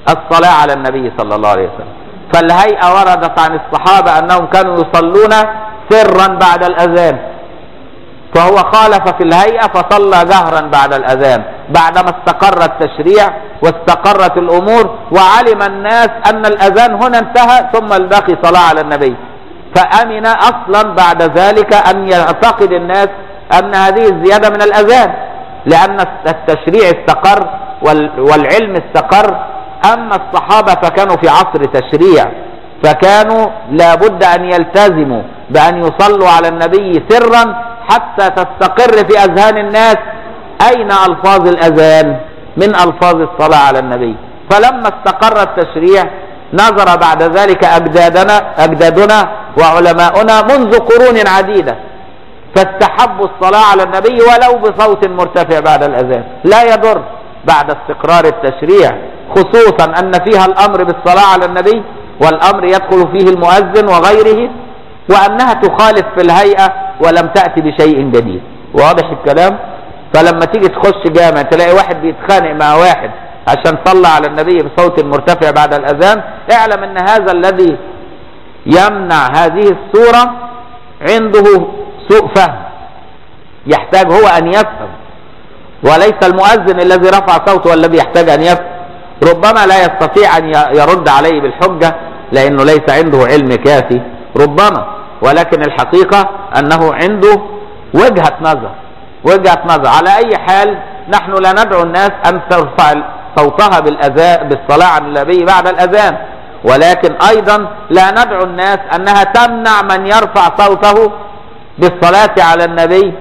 الصلاة على النبي صلى الله عليه وسلم فالهيئة وردت عن الصحابة أنهم كانوا يصلون سرا بعد الأذان فهو خالف في الهيئة فصلى جهرا بعد الأذان بعدما استقر التشريع واستقرت الأمور وعلم الناس أن الأذان هنا انتهى ثم الباقي صلاة على النبي فأمن أصلا بعد ذلك أن يعتقد الناس أن هذه الزيادة من الأذان لأن التشريع استقر وال- والعلم استقر أما الصحابة فكانوا في عصر تشريع فكانوا لابد أن يلتزموا بأن يصلوا على النبي سرا حتى تستقر في أذهان الناس أين ألفاظ الأذان من ألفاظ الصلاة على النبي فلما استقر التشريع نظر بعد ذلك أجدادنا أجدادنا وعلماؤنا منذ قرون عديدة فاستحبوا الصلاة على النبي ولو بصوت مرتفع بعد الأذان لا يضر بعد استقرار التشريع خصوصا أن فيها الأمر بالصلاة على النبي والأمر يدخل فيه المؤذن وغيره وأنها تخالف في الهيئة ولم تأتي بشيء جديد واضح الكلام فلما تيجي تخش جامع تلاقي واحد بيتخانق مع واحد عشان صلى على النبي بصوت مرتفع بعد الأذان اعلم أن هذا الذي يمنع هذه الصورة عنده سوء فهم يحتاج هو أن يفهم وليس المؤذن الذي رفع صوته والذي يحتاج أن يفهم ربما لا يستطيع أن ي- يرد عليه بالحجة لأنه ليس عنده علم كافي ربما ولكن الحقيقة أنه عنده وجهة نظر وجهة نظر على أي حال نحن لا ندعو الناس أن ترفع صوتها بالأذان بالصلاة على النبي بعد الأذان ولكن أيضا لا ندعو الناس أنها تمنع من يرفع صوته بالصلاة على النبي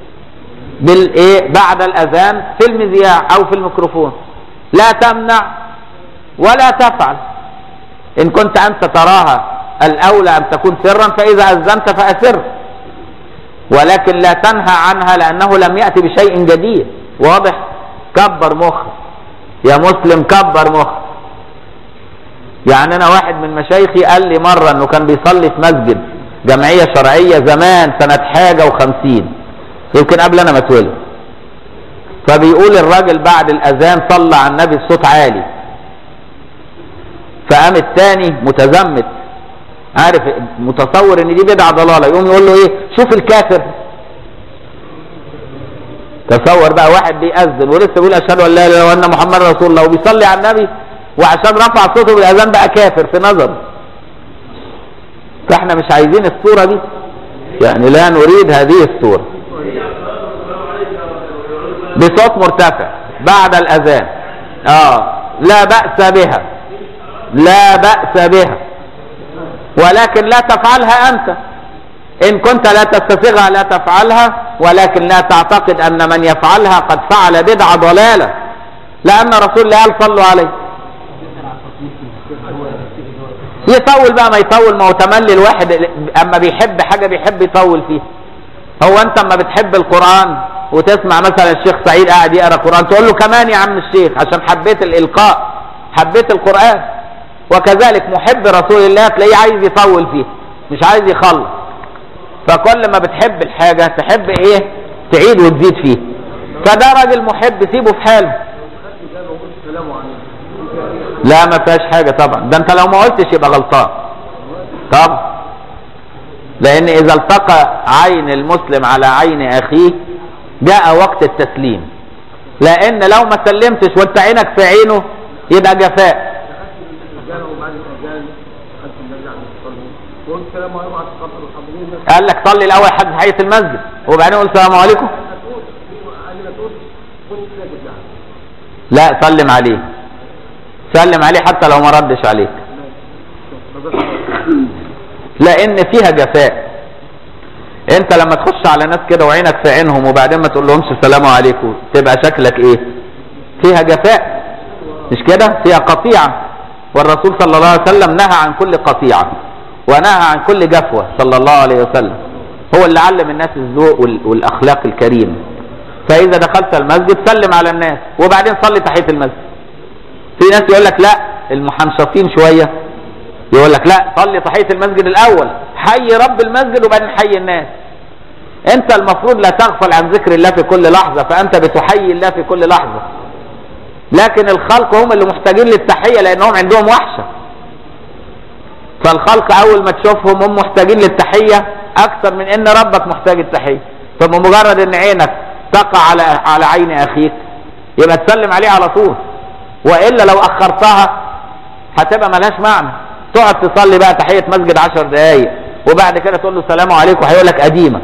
بالايه بعد الاذان في المذياع او في الميكروفون لا تمنع ولا تفعل ان كنت انت تراها الاولى ان تكون سرا فاذا اذنت فاسر ولكن لا تنهى عنها لانه لم ياتي بشيء جديد واضح كبر مخ يا مسلم كبر مخ يعني انا واحد من مشايخي قال لي مره انه كان بيصلي في مسجد جمعيه شرعيه زمان سنه حاجه وخمسين يمكن قبل انا ما اتولد فبيقول الراجل بعد الاذان صلى على النبي بصوت عالي فقام الثاني متزمت عارف متصور ان دي بدعه ضلاله يقوم يقول له ايه شوف الكافر تصور بقى واحد بيأذن ولسه بيقول اشهد ان لا اله الا الله وان محمد رسول الله وبيصلي على النبي وعشان رفع صوته بالاذان بقى كافر في نظره فاحنا مش عايزين الصوره دي يعني لا نريد هذه الصوره بصوت مرتفع بعد الاذان اه لا بأس بها لا بأس بها ولكن لا تفعلها انت ان كنت لا تستسيغها لا تفعلها ولكن لا تعتقد ان من يفعلها قد فعل بدعة ضلالة لان رسول الله قال صلوا عليه يطول بقى ما يطول ما هو تملي الواحد اما بيحب حاجة بيحب يطول فيها هو انت اما بتحب القرآن وتسمع مثلا الشيخ سعيد قاعد يقرا قرآن تقول له كمان يا عم الشيخ عشان حبيت الالقاء حبيت القرآن وكذلك محب رسول الله تلاقيه عايز يطول فيه مش عايز يخلص فكل ما بتحب الحاجة تحب ايه تعيد وتزيد فيه فده راجل محب سيبه في حاله لا ما فيهاش حاجة طبعا ده انت لو ما قلتش يبقى غلطان طب لان اذا التقى عين المسلم على عين اخيه جاء وقت التسليم لان لو ما سلمتش وانت عينك في عينه يبقى جفاء قال لك صلي الاول حد تحيه المسجد وبعدين قول السلام عليكم لا سلم عليه سلم عليه حتى لو ما ردش عليك لان فيها جفاء انت لما تخش على ناس كده وعينك في عينهم وبعدين ما تقول لهمش السلام عليكم تبقى شكلك ايه فيها جفاء مش كده فيها قطيعة والرسول صلى الله عليه وسلم نهى عن كل قطيعة ونهى عن كل جفوة صلى الله عليه وسلم هو اللي علم الناس الذوق وال- والاخلاق الكريمة فاذا دخلت المسجد سلم على الناس وبعدين صلي تحية المسجد في ناس يقول لك لا المحنشطين شوية يقول لك لا صلي تحية المسجد الاول حي رب المسجد وبعدين حي الناس انت المفروض لا تغفل عن ذكر الله في كل لحظة فانت بتحيي الله في كل لحظة لكن الخلق هم اللي محتاجين للتحية لانهم عندهم وحشة فالخلق اول ما تشوفهم هم محتاجين للتحية اكثر من ان ربك محتاج التحية فبمجرد ان عينك تقع على على عين اخيك يبقى تسلم عليه على طول والا لو اخرتها هتبقى ملهاش معنى تقعد تصلي بقى تحية مسجد عشر دقايق وبعد كده تقول له السلام عليكم هيقول لك قديمة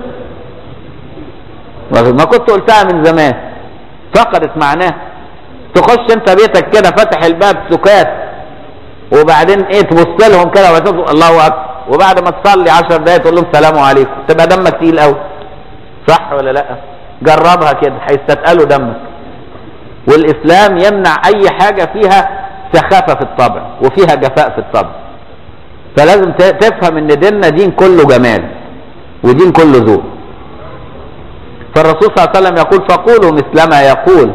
ما كنت قلتها من زمان فقدت معناها تخش انت بيتك كده فتح الباب سكات وبعدين ايه تبص لهم كده وتقول الله اكبر وبعد ما تصلي 10 دقايق تقول لهم السلام عليكم تبقى دمك تقيل قوي صح ولا لا جربها كده هيستثقلوا دمك والاسلام يمنع اي حاجه فيها سخافه في الطبع وفيها جفاء في الطبع فلازم تفهم ان ديننا دين كله جمال ودين كله ذوق فالرسول صلى الله عليه وسلم يقول فقولوا مثل ما يقول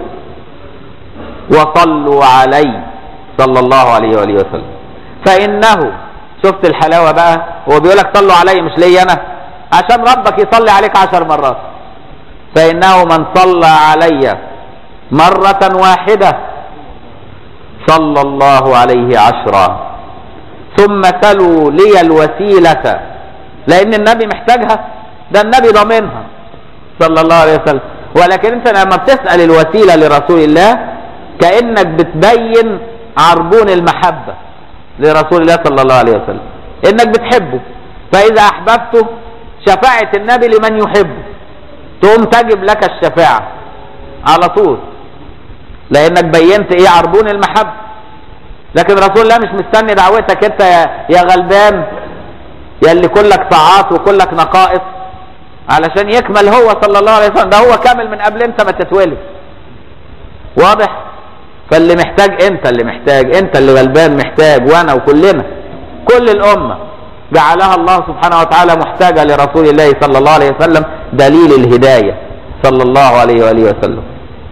وصلوا عليه صلى الله عليه وآله وسلم فإنه شفت الحلاوة بقى هو بيقول لك صلوا علي مش لي أنا عشان ربك يصلي عليك عشر مرات فإنه من صلى علي مرة واحدة صلى الله عليه عشرا ثم سلوا لي الوسيلة لأن النبي محتاجها ده النبي ضامنها صلى الله عليه وسلم ولكن انت لما بتسأل الوسيلة لرسول الله كأنك بتبين عربون المحبة لرسول الله صلى الله عليه وسلم انك بتحبه فاذا احببته شفاعة النبي لمن يحبه تقوم تجب لك الشفاعة على طول لانك بينت ايه عربون المحبة لكن رسول الله مش مستني دعوتك انت يا, يا غلبان يا اللي كلك طاعات وكلك نقائص علشان يكمل هو صلى الله عليه وسلم ده هو كامل من قبل انت ما تتولد واضح فاللي محتاج انت اللي محتاج انت اللي غلبان محتاج وانا وكلنا كل الامه جعلها الله سبحانه وتعالى محتاجه لرسول الله صلى الله عليه وسلم دليل الهدايه صلى الله عليه واله وسلم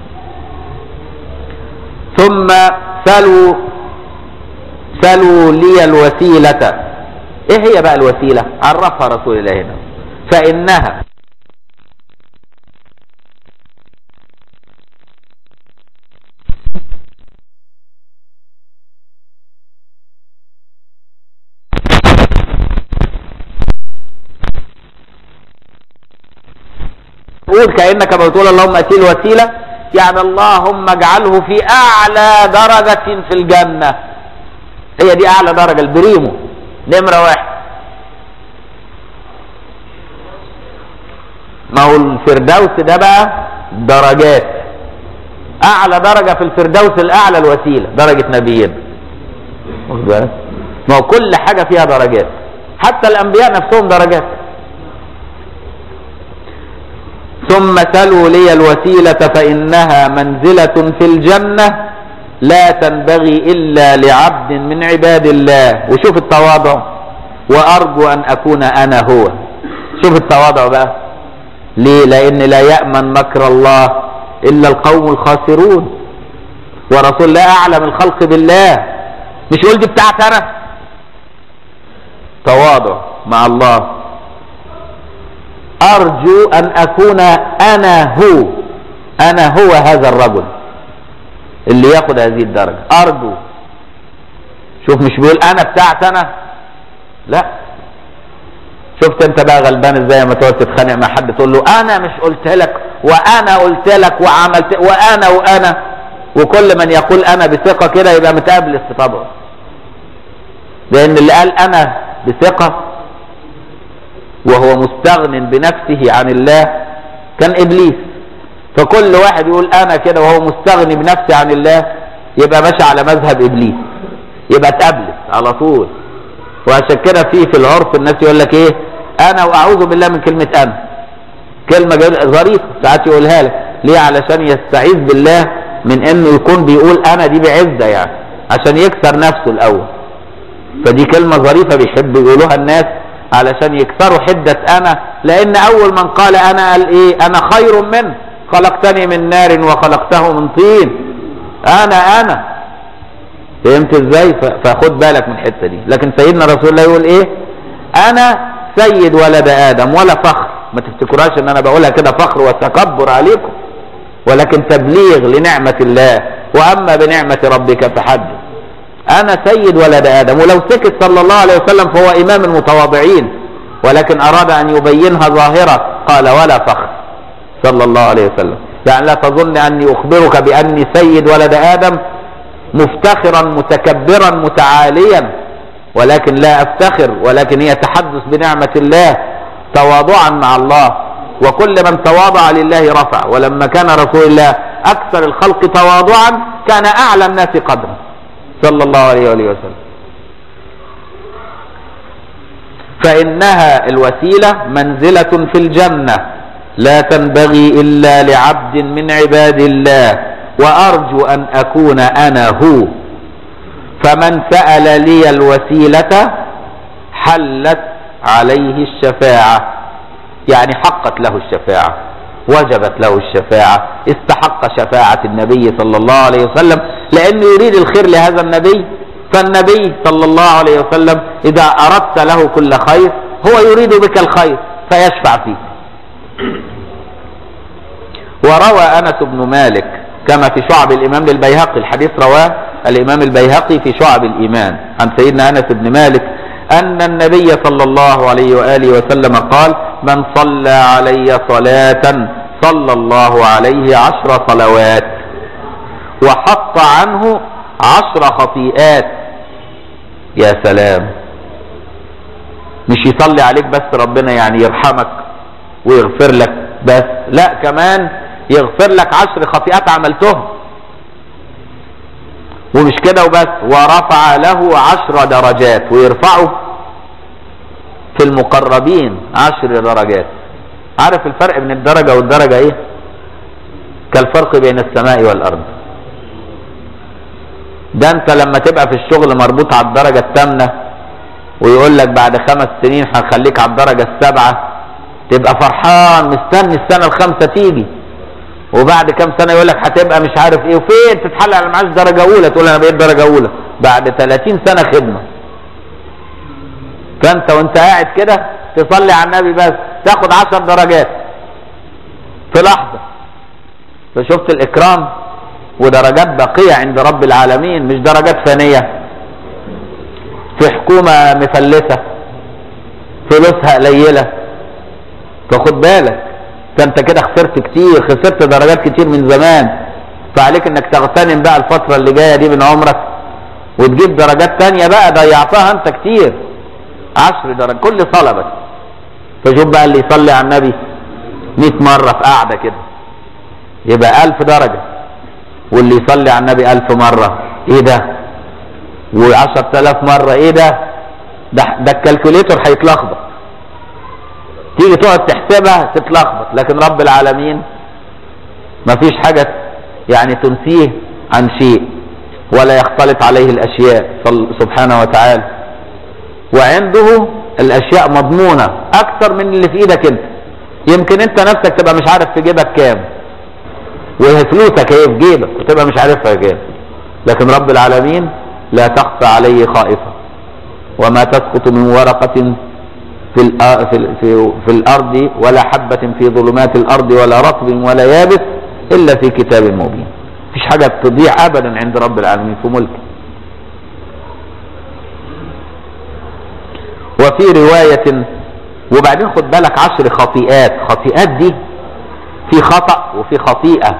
ثم سلوا سلوا لي الوسيله ايه هي بقى الوسيله عرفها رسول الله هنا فانها تقول كأنك بتقول اللهم أتي الوسيلة يعني اللهم اجعله في أعلى درجة في الجنة هي دي أعلى درجة البريمو نمرة واحد ما هو الفردوس ده بقى درجات أعلى درجة في الفردوس الأعلى الوسيلة درجة نبيين واخد بالك؟ ما هو كل حاجة فيها درجات حتى الأنبياء نفسهم درجات ثم سلوا لي الوسيلة فإنها منزلة في الجنة لا تنبغي إلا لعبد من عباد الله وشوف التواضع وأرجو أن أكون أنا هو شوف التواضع بقى ليه لأن لا يأمن مكر الله إلا القوم الخاسرون ورسول الله أعلم الخلق بالله مش يقول دي بتاعت أنا تواضع مع الله أرجو أن أكون أنا هو أنا هو هذا الرجل اللي ياخد هذه الدرجة أرجو شوف مش بيقول أنا بتاعت أنا لا شفت انت بقى غلبان ازاي لما تقعد تتخانق مع حد تقول له انا مش قلت لك وانا قلت لك وعملت وانا وانا وكل من يقول انا بثقه كده يبقى متابلس في طبعه لان اللي قال انا بثقه وهو مستغن بنفسه عن الله كان ابليس فكل واحد يقول انا كده وهو مستغني بنفسه عن الله يبقى ماشي على مذهب ابليس يبقى اتقبلت على طول وعشان كده في في العرف الناس يقول لك ايه انا واعوذ بالله من كلمه انا كلمه ظريفه ساعات يقولها لك ليه علشان يستعيذ بالله من انه يكون بيقول انا دي بعزه يعني عشان يكسر نفسه الاول فدي كلمه ظريفه بيحب يقولوها الناس علشان يكسروا حدة أنا لأن أول من قال أنا قال إيه أنا خير منه خلقتني من نار وخلقته من طين أنا أنا فهمت إزاي فخد بالك من الحتة دي لكن سيدنا رسول الله يقول إيه أنا سيد ولد آدم ولا فخر ما تفتكروهاش إن أنا بقولها كده فخر وتكبر عليكم ولكن تبليغ لنعمة الله واما بنعمه ربك فحدث انا سيد ولد ادم ولو سكت صلى الله عليه وسلم فهو امام المتواضعين ولكن اراد ان يبينها ظاهره قال ولا فخر صلى الله عليه وسلم يعني لا تظن اني اخبرك باني سيد ولد ادم مفتخرا متكبرا متعاليا ولكن لا افتخر ولكن هي تحدث بنعمه الله تواضعا مع الله وكل من تواضع لله رفع ولما كان رسول الله اكثر الخلق تواضعا كان اعلى الناس قدرا صلى الله عليه وآله وسلم فإنها الوسيلة منزلة في الجنة لا تنبغي إلا لعبد من عباد الله وأرجو أن أكون أنا هو فمن سأل لي الوسيلة حلت عليه الشفاعة يعني حقت له الشفاعة وجبت له الشفاعة استحق شفاعة النبي صلى الله عليه وسلم لأنه يريد الخير لهذا النبي فالنبي صلى الله عليه وسلم إذا أردت له كل خير هو يريد بك الخير فيشفع فيك وروى أنس بن مالك كما في شعب الإمام للبيهقي الحديث رواه الإمام البيهقي في شعب الإيمان عن سيدنا أنس بن مالك أن النبي صلى الله عليه وآله وسلم قال من صلى علي صلاة صلى الله عليه عشر صلوات وحط عنه عشر خطيئات يا سلام مش يصلي عليك بس ربنا يعني يرحمك ويغفر لك بس لا كمان يغفر لك عشر خطيئات عملتهم ومش كده وبس ورفع له عشر درجات ويرفعه في المقربين عشر درجات عارف الفرق بين الدرجة والدرجة ايه كالفرق بين السماء والارض ده انت لما تبقى في الشغل مربوط على الدرجة الثامنة ويقول لك بعد خمس سنين هنخليك على الدرجة السابعة تبقى فرحان مستني السنة الخامسة تيجي وبعد كام سنة يقول لك هتبقى مش عارف ايه وفين تتحل على معاش درجة أولى تقول أنا بقيت درجة أولى بعد 30 سنة خدمة فأنت وأنت قاعد كده تصلي على النبي بس تاخد 10 درجات في لحظة فشفت الإكرام ودرجات باقية عند رب العالمين مش درجات فانية في حكومة مفلسة فلوسها قليلة فخد بالك فانت كده خسرت كتير خسرت درجات كتير من زمان فعليك انك تغتنم بقى الفترة اللي جاية دي من عمرك وتجيب درجات تانية بقى ضيعتها انت كتير عشر درجات كل صلاة بس فشوف بقى اللي يصلي على النبي 100 مرة في قعدة كده يبقى 1000 درجة واللي يصلي على النبي ألف مرة ايه ده وعشر تلاف مرة ايه ده ده, ده الكالكوليتور هيتلخبط تيجي تقعد تحسبها تتلخبط لكن رب العالمين مفيش حاجة يعني تنسيه عن شيء ولا يختلط عليه الأشياء سبحانه وتعالى وعنده الأشياء مضمونة أكثر من اللي في إيدك أنت يمكن أنت نفسك تبقى مش عارف في جيبك كام وهي فلوسك هي في جيبك وتبقى مش عارفها كام لكن رب العالمين لا تخفى عليه خائفة وما تسقط من ورقة في, في, في, في الأرض ولا حبة في ظلمات الأرض ولا رطب ولا يابس إلا في كتاب مبين مفيش حاجة تضيع أبدا عند رب العالمين في ملكه وفي رواية وبعدين خد بالك عشر خطيئات خطيئات دي في خطأ وفي خطيئة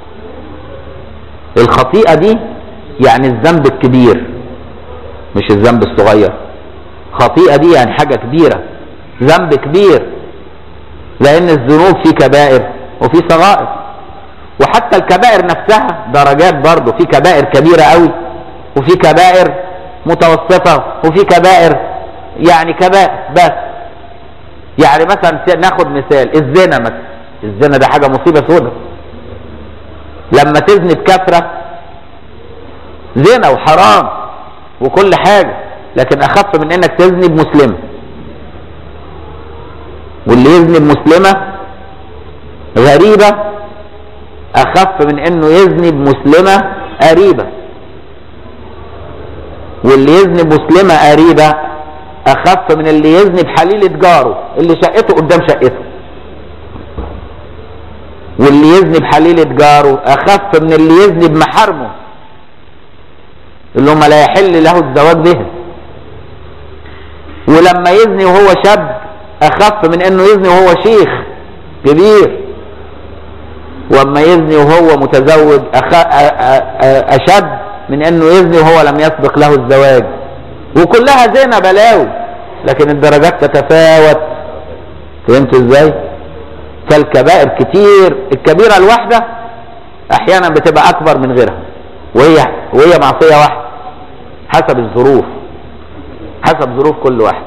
الخطيئة دي يعني الذنب الكبير مش الذنب الصغير خطيئة دي يعني حاجة كبيرة ذنب كبير لأن الذنوب في كبائر وفي صغائر وحتى الكبائر نفسها درجات برضه في كبائر كبيرة قوي وفي كبائر متوسطة وفي كبائر يعني كبائر بس يعني مثلا ناخد مثال الزنا مثلا الزنا ده حاجة مصيبة سودة لما تزني بكثرة زنا وحرام وكل حاجة لكن أخف من إنك تزني بمسلمة واللي يزني بمسلمة غريبة أخف من إنه يزني بمسلمة قريبة واللي يزني بمسلمة قريبة أخف من اللي يزني بحليلة جاره اللي شقته قدام شقته واللي يزني بحليلة جاره اخف من اللي يزني بمحارمه اللي هم لا يحل له الزواج بها ولما يزني وهو شاب اخف من انه يزني وهو شيخ كبير واما يزني وهو متزوج أخ... أ... أ... أ... اشد من انه يزني وهو لم يسبق له الزواج وكلها زنا بلاوي لكن الدرجات تتفاوت فهمت ازاي فالكبائر كتير الكبيره الواحده احيانا بتبقى اكبر من غيرها وهي وهي معصيه واحده حسب الظروف حسب ظروف كل واحد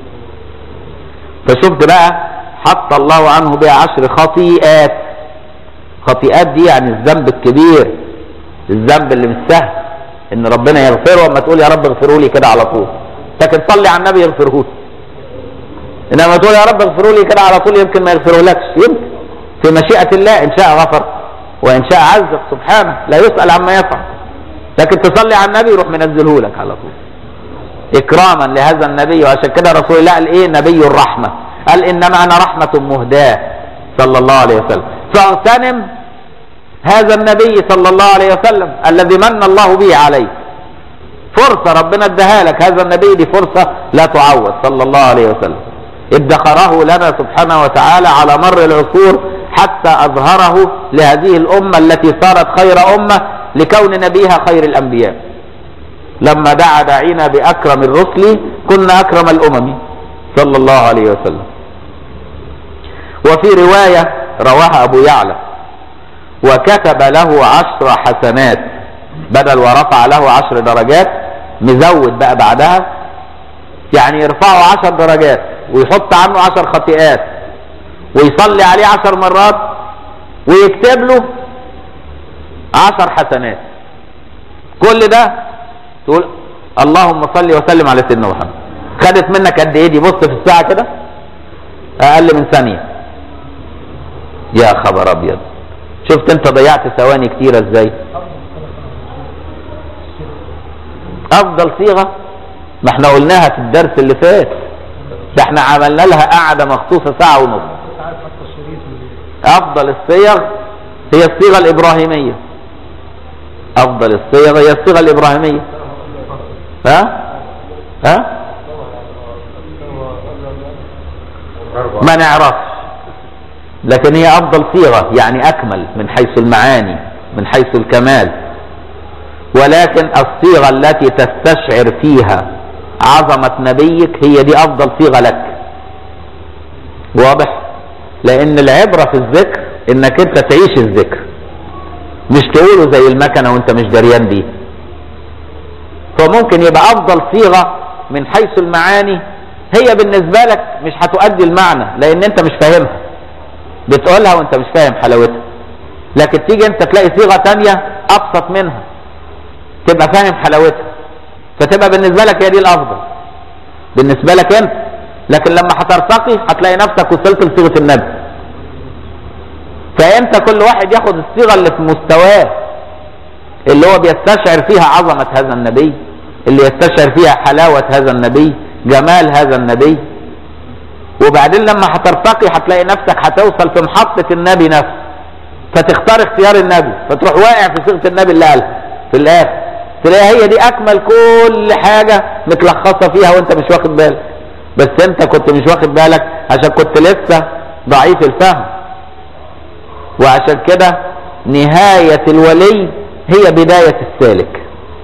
فشفت بقى حط الله عنه بها عشر خطيئات خطيئات دي يعني الذنب الكبير الذنب اللي مش سهل ان ربنا يغفره اما تقول يا رب اغفروا لي كده على طول لكن صلي على النبي يغفره لك انما تقول يا رب اغفروا لي كده على طول يمكن ما يغفرهولكش يمكن في مشيئة الله ان شاء غفر وان شاء عذب سبحانه لا يسأل عما يفعل لكن تصلي على النبي يروح منزله لك على طول اكراما لهذا النبي وعشان كده رسول الله قال ايه نبي الرحمة قال انما انا رحمة مهداة صلى الله عليه وسلم فاغتنم هذا النبي صلى الله عليه وسلم الذي من الله به عليك فرصة ربنا اداها لك هذا النبي دي فرصة لا تعوض صلى الله عليه وسلم ادخره لنا سبحانه وتعالى على مر العصور حتى اظهره لهذه الامة التي صارت خير امة لكون نبيها خير الانبياء لما دعا داعينا باكرم الرسل كنا اكرم الامم صلى الله عليه وسلم وفي رواية رواها ابو يعلى وكتب له عشر حسنات بدل ورفع له عشر درجات مزود بقى بعدها يعني يرفعه عشر درجات ويحط عنه عشر خطيئات ويصلي عليه عشر مرات ويكتب له عشر حسنات كل ده تقول اللهم صل وسلم على سيدنا محمد خدت منك قد ايه دي بص في الساعه كده اقل من ثانيه يا خبر ابيض شفت انت ضيعت ثواني كتيره ازاي افضل صيغه ما احنا قلناها في الدرس اللي فات ده احنا عملنا لها قعده مخصوصه ساعه ونص افضل الصيغ هي الصيغه الابراهيميه افضل الصيغ هي الصيغه الابراهيميه ها ها ما نعرفش لكن هي افضل صيغه يعني اكمل من حيث المعاني من حيث الكمال ولكن الصيغه التي تستشعر فيها عظمه نبيك هي دي افضل صيغه لك واضح لان العبره في الذكر انك انت تعيش الذكر مش تقوله زي المكنه وانت مش دريان بيه فممكن يبقى افضل صيغه من حيث المعاني هي بالنسبه لك مش هتؤدي المعنى لان انت مش فاهمها بتقولها وانت مش فاهم حلاوتها لكن تيجي انت تلاقي صيغه تانية ابسط منها تبقى فاهم حلاوتها فتبقى بالنسبه لك هي دي الافضل بالنسبه لك انت لكن لما هترتقي هتلاقي نفسك وصلت لصيغه النبي فانت كل واحد ياخد الصيغه اللي في مستواه اللي هو بيستشعر فيها عظمه هذا النبي اللي يستشعر فيها حلاوه هذا النبي جمال هذا النبي وبعدين لما هترتقي هتلاقي نفسك هتوصل في محطه النبي نفسه فتختار اختيار النبي فتروح واقع في صيغه النبي اللي قالها في الاخر تلاقي هي دي اكمل كل حاجه متلخصه فيها وانت مش واخد بالك بس انت كنت مش واخد بالك عشان كنت لسه ضعيف الفهم وعشان كده نهاية الولي هي بداية السالك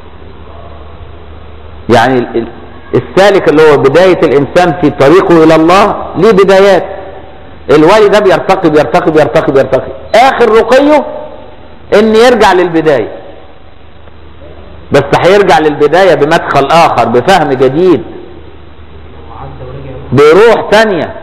يعني السالك اللي هو بداية الإنسان في طريقه إلى الله ليه بدايات الولي ده بيرتقي بيرتقي بيرتقي بيرتقي آخر رقيه إن يرجع للبداية بس هيرجع للبداية بمدخل آخر بفهم جديد بروح تانية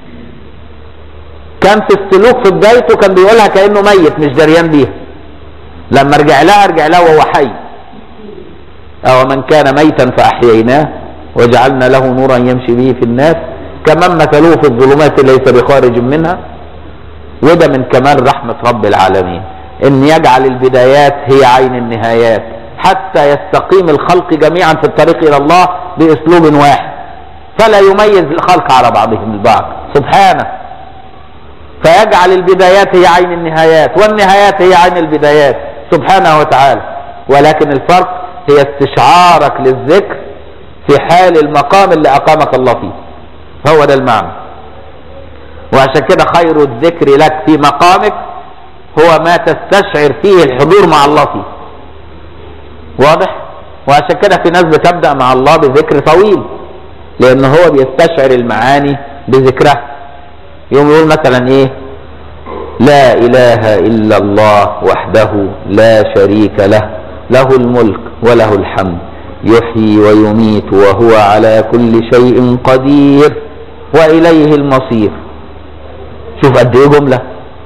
كان في السلوك في بدايته كان بيقولها كأنه ميت مش دريان بيها لما رجع لها رجع لها وهو حي أو من كان ميتا فأحييناه وجعلنا له نورا يمشي به في الناس كمن مثلوه في الظلمات ليس بخارج منها وده من كمال رحمة رب العالمين ان يجعل البدايات هي عين النهايات حتى يستقيم الخلق جميعا في الطريق الى الله باسلوب واحد فلا يميز الخلق على بعضهم البعض سبحانه فيجعل البدايات هي عين النهايات والنهايات هي عين البدايات سبحانه وتعالى ولكن الفرق هي استشعارك للذكر في حال المقام اللي أقامك الله فيه هو ده المعنى وعشان كده خير الذكر لك في مقامك هو ما تستشعر فيه الحضور مع الله فيه واضح وعشان كده في ناس بتبدأ مع الله بذكر طويل لأن هو بيستشعر المعاني بذكرها يوم يقول مثلا ايه لا اله الا الله وحده لا شريك له له الملك وله الحمد يحيي ويميت وهو على كل شيء قدير واليه المصير شوف قد ايه جمله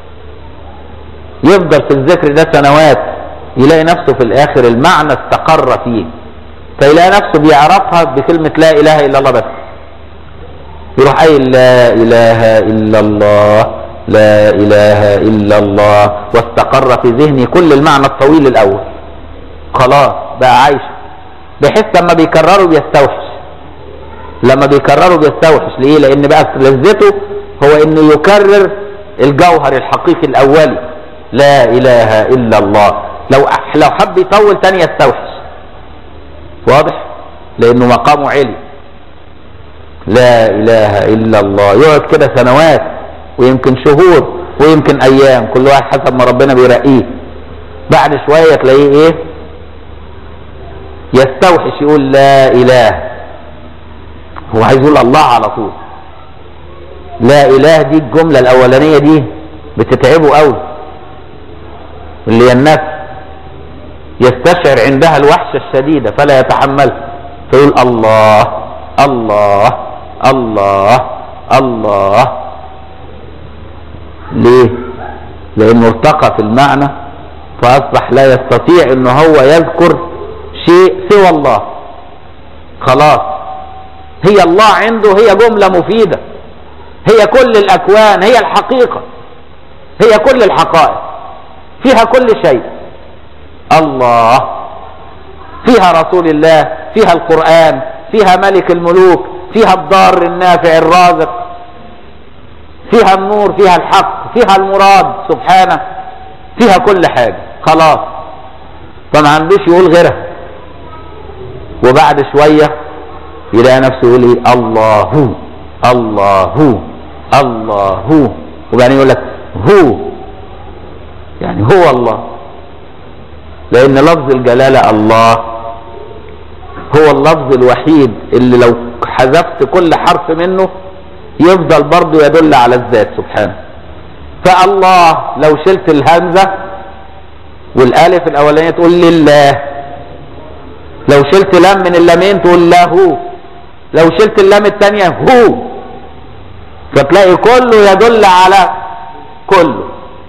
يفضل في الذكر ده سنوات يلاقي نفسه في الاخر المعنى استقر فيه فيلاقي نفسه بيعرفها بكلمه لا اله الا الله بس يروح قايل لا اله الا الله لا اله الا الله واستقر في ذهني كل المعنى الطويل الاول خلاص بقى عايش بحيث لما بيكرروا بيستوحش لما بيكرروا بيستوحش ليه لان بقى لذته هو انه يكرر الجوهر الحقيقي الاولي لا اله الا الله لو لو حب يطول تاني يستوحش واضح لانه مقامه علي لا اله الا الله يقعد كده سنوات ويمكن شهور ويمكن ايام كل واحد حسب ما ربنا بيرقيه بعد شويه تلاقيه ايه يستوحش يقول لا اله هو عايز يقول الله على طول لا اله دي الجمله الاولانيه دي بتتعبه قوي اللي هي النفس يستشعر عندها الوحشه الشديده فلا يتحملها فيقول الله الله الله الله ليه لانه ارتقى في المعنى فاصبح لا يستطيع ان هو يذكر شيء سوى الله خلاص هي الله عنده هي جمله مفيده هي كل الاكوان هي الحقيقه هي كل الحقائق فيها كل شيء الله فيها رسول الله فيها القران فيها ملك الملوك فيها الضار النافع الرازق فيها النور فيها الحق فيها المراد سبحانه فيها كل حاجة خلاص فما عندوش يقول غيرها وبعد شوية يلاقي نفسه يقول ايه الله الله الله وبعدين يقول لك هو يعني هو الله لان لفظ الجلالة الله هو اللفظ الوحيد اللي لو حذفت كل حرف منه يفضل برضه يدل على الذات سبحانه فالله لو شلت الهمزة والالف الاولانية تقول لله لو شلت لام من اللامين تقول له لو شلت اللام الثانية هو فتلاقي كله يدل على كله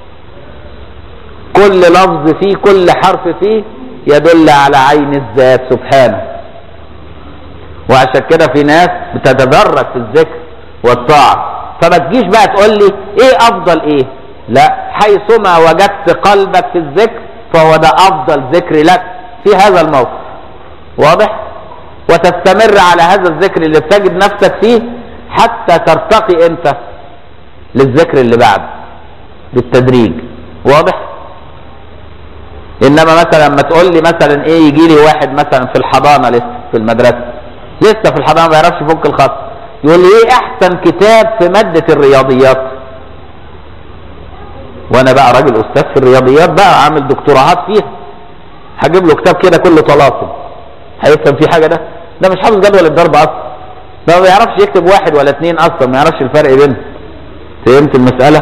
كل لفظ فيه كل حرف فيه يدل على عين الذات سبحانه وعشان كده في ناس بتتدرج في الذكر والطاعة فما تجيش بقى تقول لي ايه افضل ايه لا حيثما وجدت قلبك في الذكر فهو ده افضل ذكر لك في هذا الموقف واضح وتستمر على هذا الذكر اللي بتجد نفسك فيه حتى ترتقي انت للذكر اللي بعد بالتدريج واضح انما مثلا لما تقول لي مثلا ايه يجي لي واحد مثلا في الحضانه لسه في المدرسه لسه في الحضانه ما يعرفش يفك الخط يقول لي ايه احسن كتاب في ماده الرياضيات وانا بقى راجل استاذ في الرياضيات بقى عامل دكتوراهات فيها هجيب له كتاب كده كله طلاسم هيفهم فيه حاجه ده ده مش حافظ جدول الضرب اصلا ده ما بيعرفش يكتب واحد ولا اتنين اصلا ما يعرفش الفرق بينهم فهمت المساله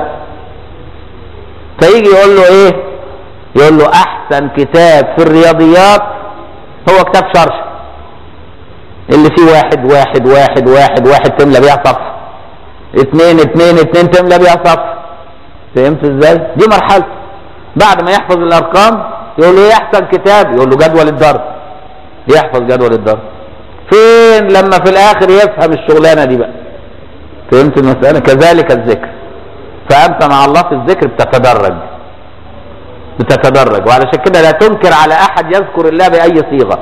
فيجي يقول له ايه يقول له احسن كتاب في الرياضيات هو كتاب شرش اللي فيه واحد واحد واحد واحد واحد تملى بيها صفحه اتنين اتنين اتنين تملى بيها صفحه فهمت ازاي دي مرحله بعد ما يحفظ الارقام يقول له ايه احسن كتاب يقول له جدول الضرب يحفظ جدول الضرب فين لما في الاخر يفهم الشغلانه دي بقى فهمت المساله كذلك الذكر فانت مع الله في الذكر بتتدرج بتتدرج وعلشان كده لا تنكر على احد يذكر الله باي صيغه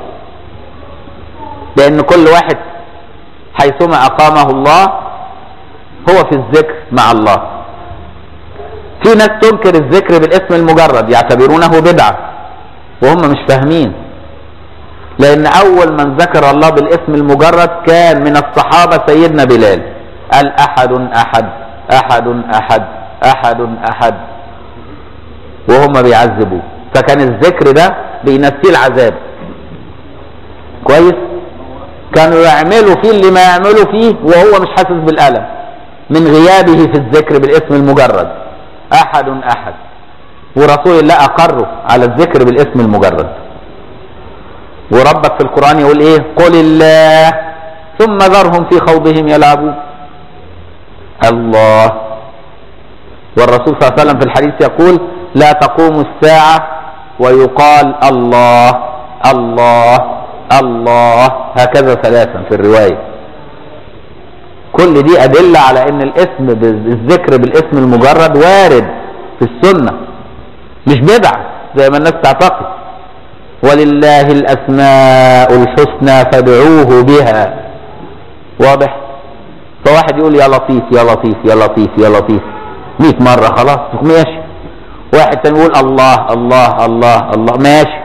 لان كل واحد حيثما اقامه الله هو في الذكر مع الله في ناس تنكر الذكر بالاسم المجرد يعتبرونه بدعة وهم مش فاهمين لان اول من ذكر الله بالاسم المجرد كان من الصحابة سيدنا بلال قال احد احد احد احد احد احد وهم بيعذبوه فكان الذكر ده بينسيه العذاب كويس كانوا يعملوا فيه اللي ما يعملوا فيه وهو مش حاسس بالألم من غيابه في الذكر بالاسم المجرد أحد أحد ورسول الله أقره على الذكر بالاسم المجرد وربك في القرآن يقول إيه قل الله ثم ذرهم في خوضهم يلعبون الله والرسول صلى الله عليه وسلم في الحديث يقول لا تقوم الساعة ويقال الله الله الله هكذا ثلاثا في الرواية كل دي أدلة على أن الاسم الذكر بالاسم المجرد وارد في السنة مش بدعة زي ما الناس تعتقد ولله الأسماء الحسنى فادعوه بها واضح فواحد يقول يا لطيف يا لطيف يا لطيف يا لطيف 100 مرة خلاص ماشي واحد تاني يقول الله الله الله الله ماشي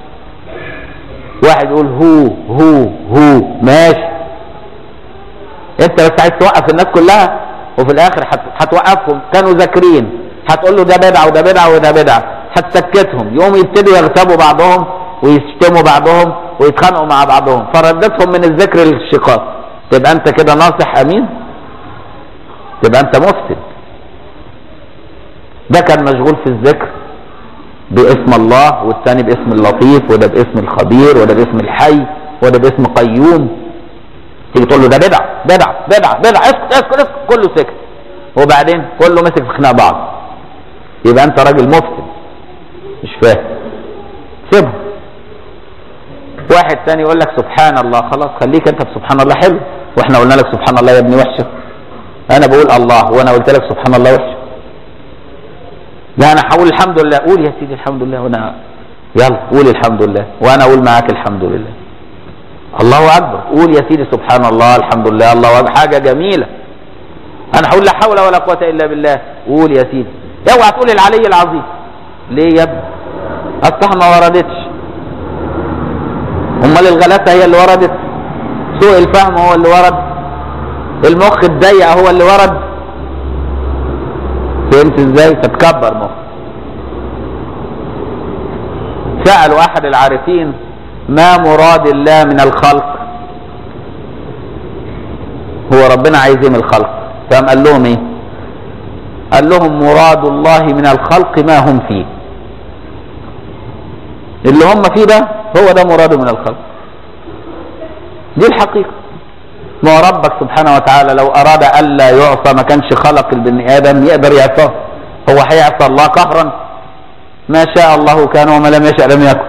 واحد يقول هو هو هو ماشي انت بس عايز توقف الناس كلها وفي الاخر هت- هتوقفهم كانوا ذاكرين هتقول له ده بدعه وده بدعه وده بدعه هتسكتهم يقوموا يبتدوا يغتابوا بعضهم ويشتموا بعضهم ويتخانقوا مع بعضهم فردتهم من الذكر للشقاق تبقى انت كده ناصح امين تبقى انت مفسد ده كان مشغول في الذكر باسم الله والثاني باسم اللطيف وده باسم الخبير وده باسم الحي وده باسم قيوم تيجي تقول له ده بدعه بدعه بدعه بدعه اسكت اسكت اسكت كله سكت وبعدين كله مسك في خناق بعض يبقى انت راجل مفسد مش فاهم سيبه واحد تاني يقول لك سبحان الله خلاص خليك انت في سبحان الله حلو واحنا قلنا لك سبحان الله يا ابني وحشه انا بقول الله وانا قلت لك سبحان الله وحشه لا انا هقول الحمد لله قول يا سيدي الحمد لله وانا يلا قول الحمد لله وانا اقول معاك الحمد لله الله اكبر قول يا سيدي سبحان الله الحمد لله الله اكبر حاجه جميله انا هقول لا حول ولا قوه الا بالله قول يا سيدي اوعى تقول العلي العظيم ليه يا ابني اصلها ما وردتش امال الغلاسه هي اللي وردت سوء الفهم هو اللي ورد المخ الضيق هو اللي ورد فهمت ازاي تتكبر مخ سألوا احد العارفين ما مراد الله من الخلق هو ربنا عايز ايه من الخلق فقام قال لهم ايه قال لهم مراد الله من الخلق ما هم فيه اللي هم فيه ده هو ده مراده من الخلق دي الحقيقة ما هو ربك سبحانه وتعالى لو أراد ألا يعصى ما كانش خلق البني آدم يقدر يعصاه هو هيعصى الله قهرا ما شاء الله كان وما لم يشاء لم يكن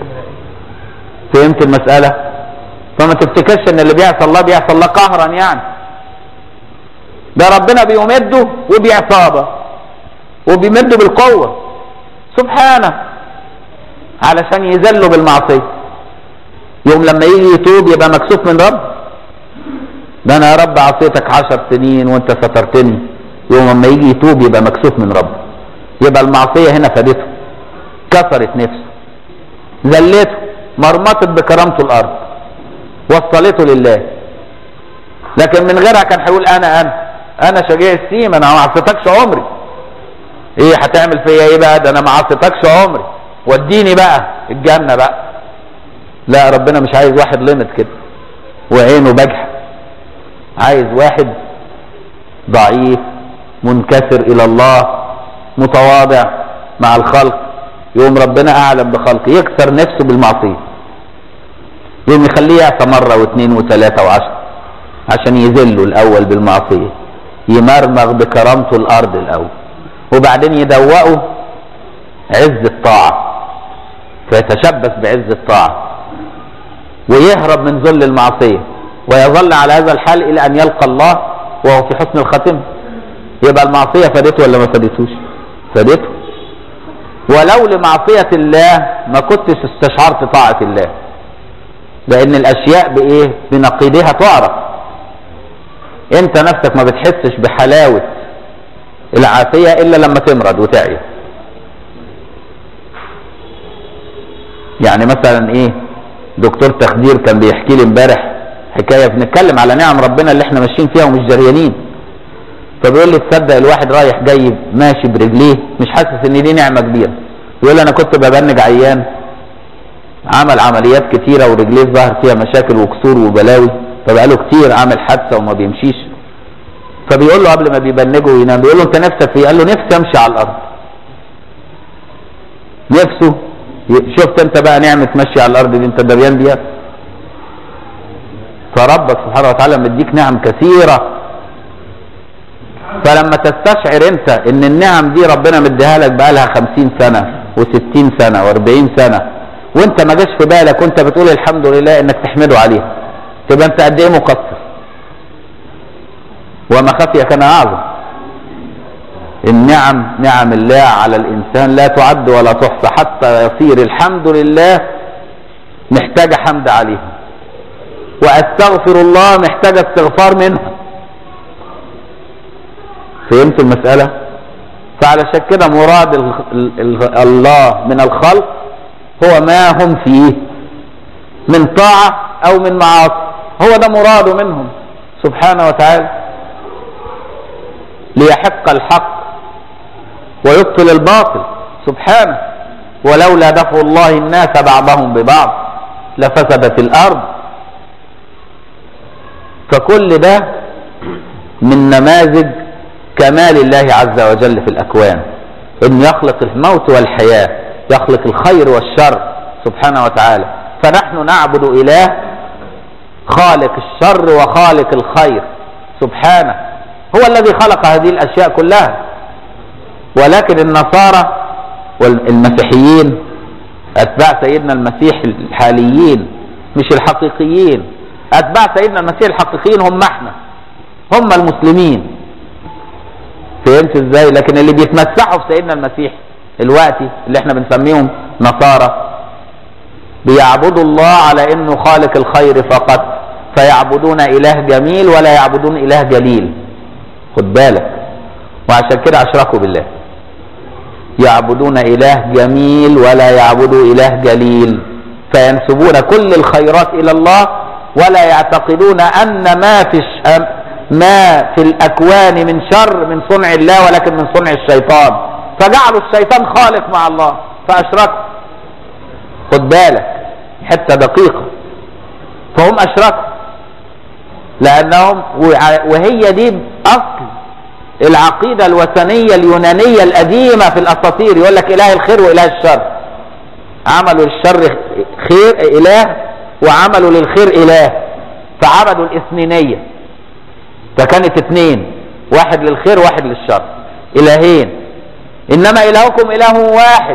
فهمت المسألة فما تفتكرش ان اللي بيعصى الله بيعصى الله قهرا يعني ده ربنا بيمده وبيعصابه وبيمده بالقوة سبحانه علشان يذله بالمعصية يوم لما يجي يتوب يبقى مكسوف من رب ده انا يا رب عصيتك عشر سنين وانت سترتني يوم لما يجي يتوب يبقى مكسوف من رب يبقى المعصية هنا فادته كسرت نفسه ذلته مرمطت بكرامته الارض وصلته لله لكن من غيرها كان هيقول انا انا انا شجاع السيم انا ما عصيتكش عمري ايه هتعمل فيا ايه بقى ده انا ما عصيتكش عمري وديني بقى الجنة بقى لا ربنا مش عايز واحد لمت كده وعينه بجح عايز واحد ضعيف منكسر الى الله متواضع مع الخلق يوم ربنا اعلم بخلقه يكسر نفسه بالمعصيه يوم يخليه يعصى مره واثنين وثلاثه وعشره عشان يذله الاول بالمعصيه يمرمغ بكرامته الارض الاول وبعدين يدوقه عز الطاعه فيتشبث بعز الطاعه ويهرب من ذل المعصيه ويظل على هذا الحال الى ان يلقى الله وهو في حسن الخاتمه يبقى المعصيه فادته ولا ما فادتوش فادته ولو لمعصيه الله ما كنتش استشعرت طاعه الله لان الاشياء بايه بنقيضها تعرف انت نفسك ما بتحسش بحلاوه العافية إلا لما تمرض وتعيا يعني مثلا ايه دكتور تخدير كان بيحكي لي امبارح حكايه بنتكلم على نعم ربنا اللي احنا ماشيين فيها ومش جريانين فبيقول لي تصدق الواحد رايح جاي ماشي برجليه مش حاسس ان دي نعمه كبيره يقول انا كنت ببنج عيان عمل عمليات كتيره ورجليه ظهر فيها مشاكل وكسور وبلاوي فبقاله كتير عامل حادثه وما بيمشيش فبيقول له قبل ما بيبنجه وينام بيقول له انت نفسك في إيه؟ قال له نفسي امشي على الارض نفسه شفت انت بقى نعمه مشي على الارض دي انت دريان بيها فربك سبحانه وتعالى مديك نعم كثيره فلما تستشعر انت ان النعم دي ربنا مديها لك بقى لها خمسين سنة وستين سنة واربعين سنة وانت ما جاش في بالك وانت بتقول الحمد لله انك تحمده عليها تبقى انت قد ايه مقصر وما خفي كان اعظم النعم نعم الله على الانسان لا تعد ولا تحصى حتى يصير الحمد لله محتاجة حمد عليها واستغفر الله محتاجة استغفار منها فهمت المسألة فعلشان كده مراد ال ال الله من الخلق هو ما هم فيه من طاعة او من معاصي هو ده مراده منهم سبحانه وتعالى ليحق الحق ويبطل الباطل سبحانه ولولا دفع الله الناس بعضهم ببعض لفسدت الارض فكل ده من نماذج كمال الله عز وجل في الأكوان أن يخلق الموت والحياة يخلق الخير والشر سبحانه وتعالى فنحن نعبد إله خالق الشر وخالق الخير سبحانه هو الذي خلق هذه الأشياء كلها ولكن النصارى والمسيحيين أتباع سيدنا المسيح الحاليين مش الحقيقيين أتباع سيدنا المسيح الحقيقيين هم احنا هم المسلمين فهمت ازاي لكن اللي بيتمسحوا في سيدنا المسيح الوقتي اللي احنا بنسميهم نصارى بيعبدوا الله على انه خالق الخير فقط فيعبدون اله جميل ولا يعبدون اله جليل خد بالك وعشان كده اشركوا بالله يعبدون اله جميل ولا يعبدوا اله جليل فينسبون كل الخيرات الى الله ولا يعتقدون ان ما في ما في الأكوان من شر من صنع الله ولكن من صنع الشيطان فجعلوا الشيطان خالق مع الله فأشركوا خد بالك حتة دقيقة فهم أشركوا لأنهم وهي دي أصل العقيدة الوثنية اليونانية القديمة في الأساطير يقول لك إله الخير وإله الشر عملوا للشر خير إله وعملوا للخير إله فعبدوا الاثنينية فكانت اثنين واحد للخير واحد للشر الهين انما الهكم اله واحد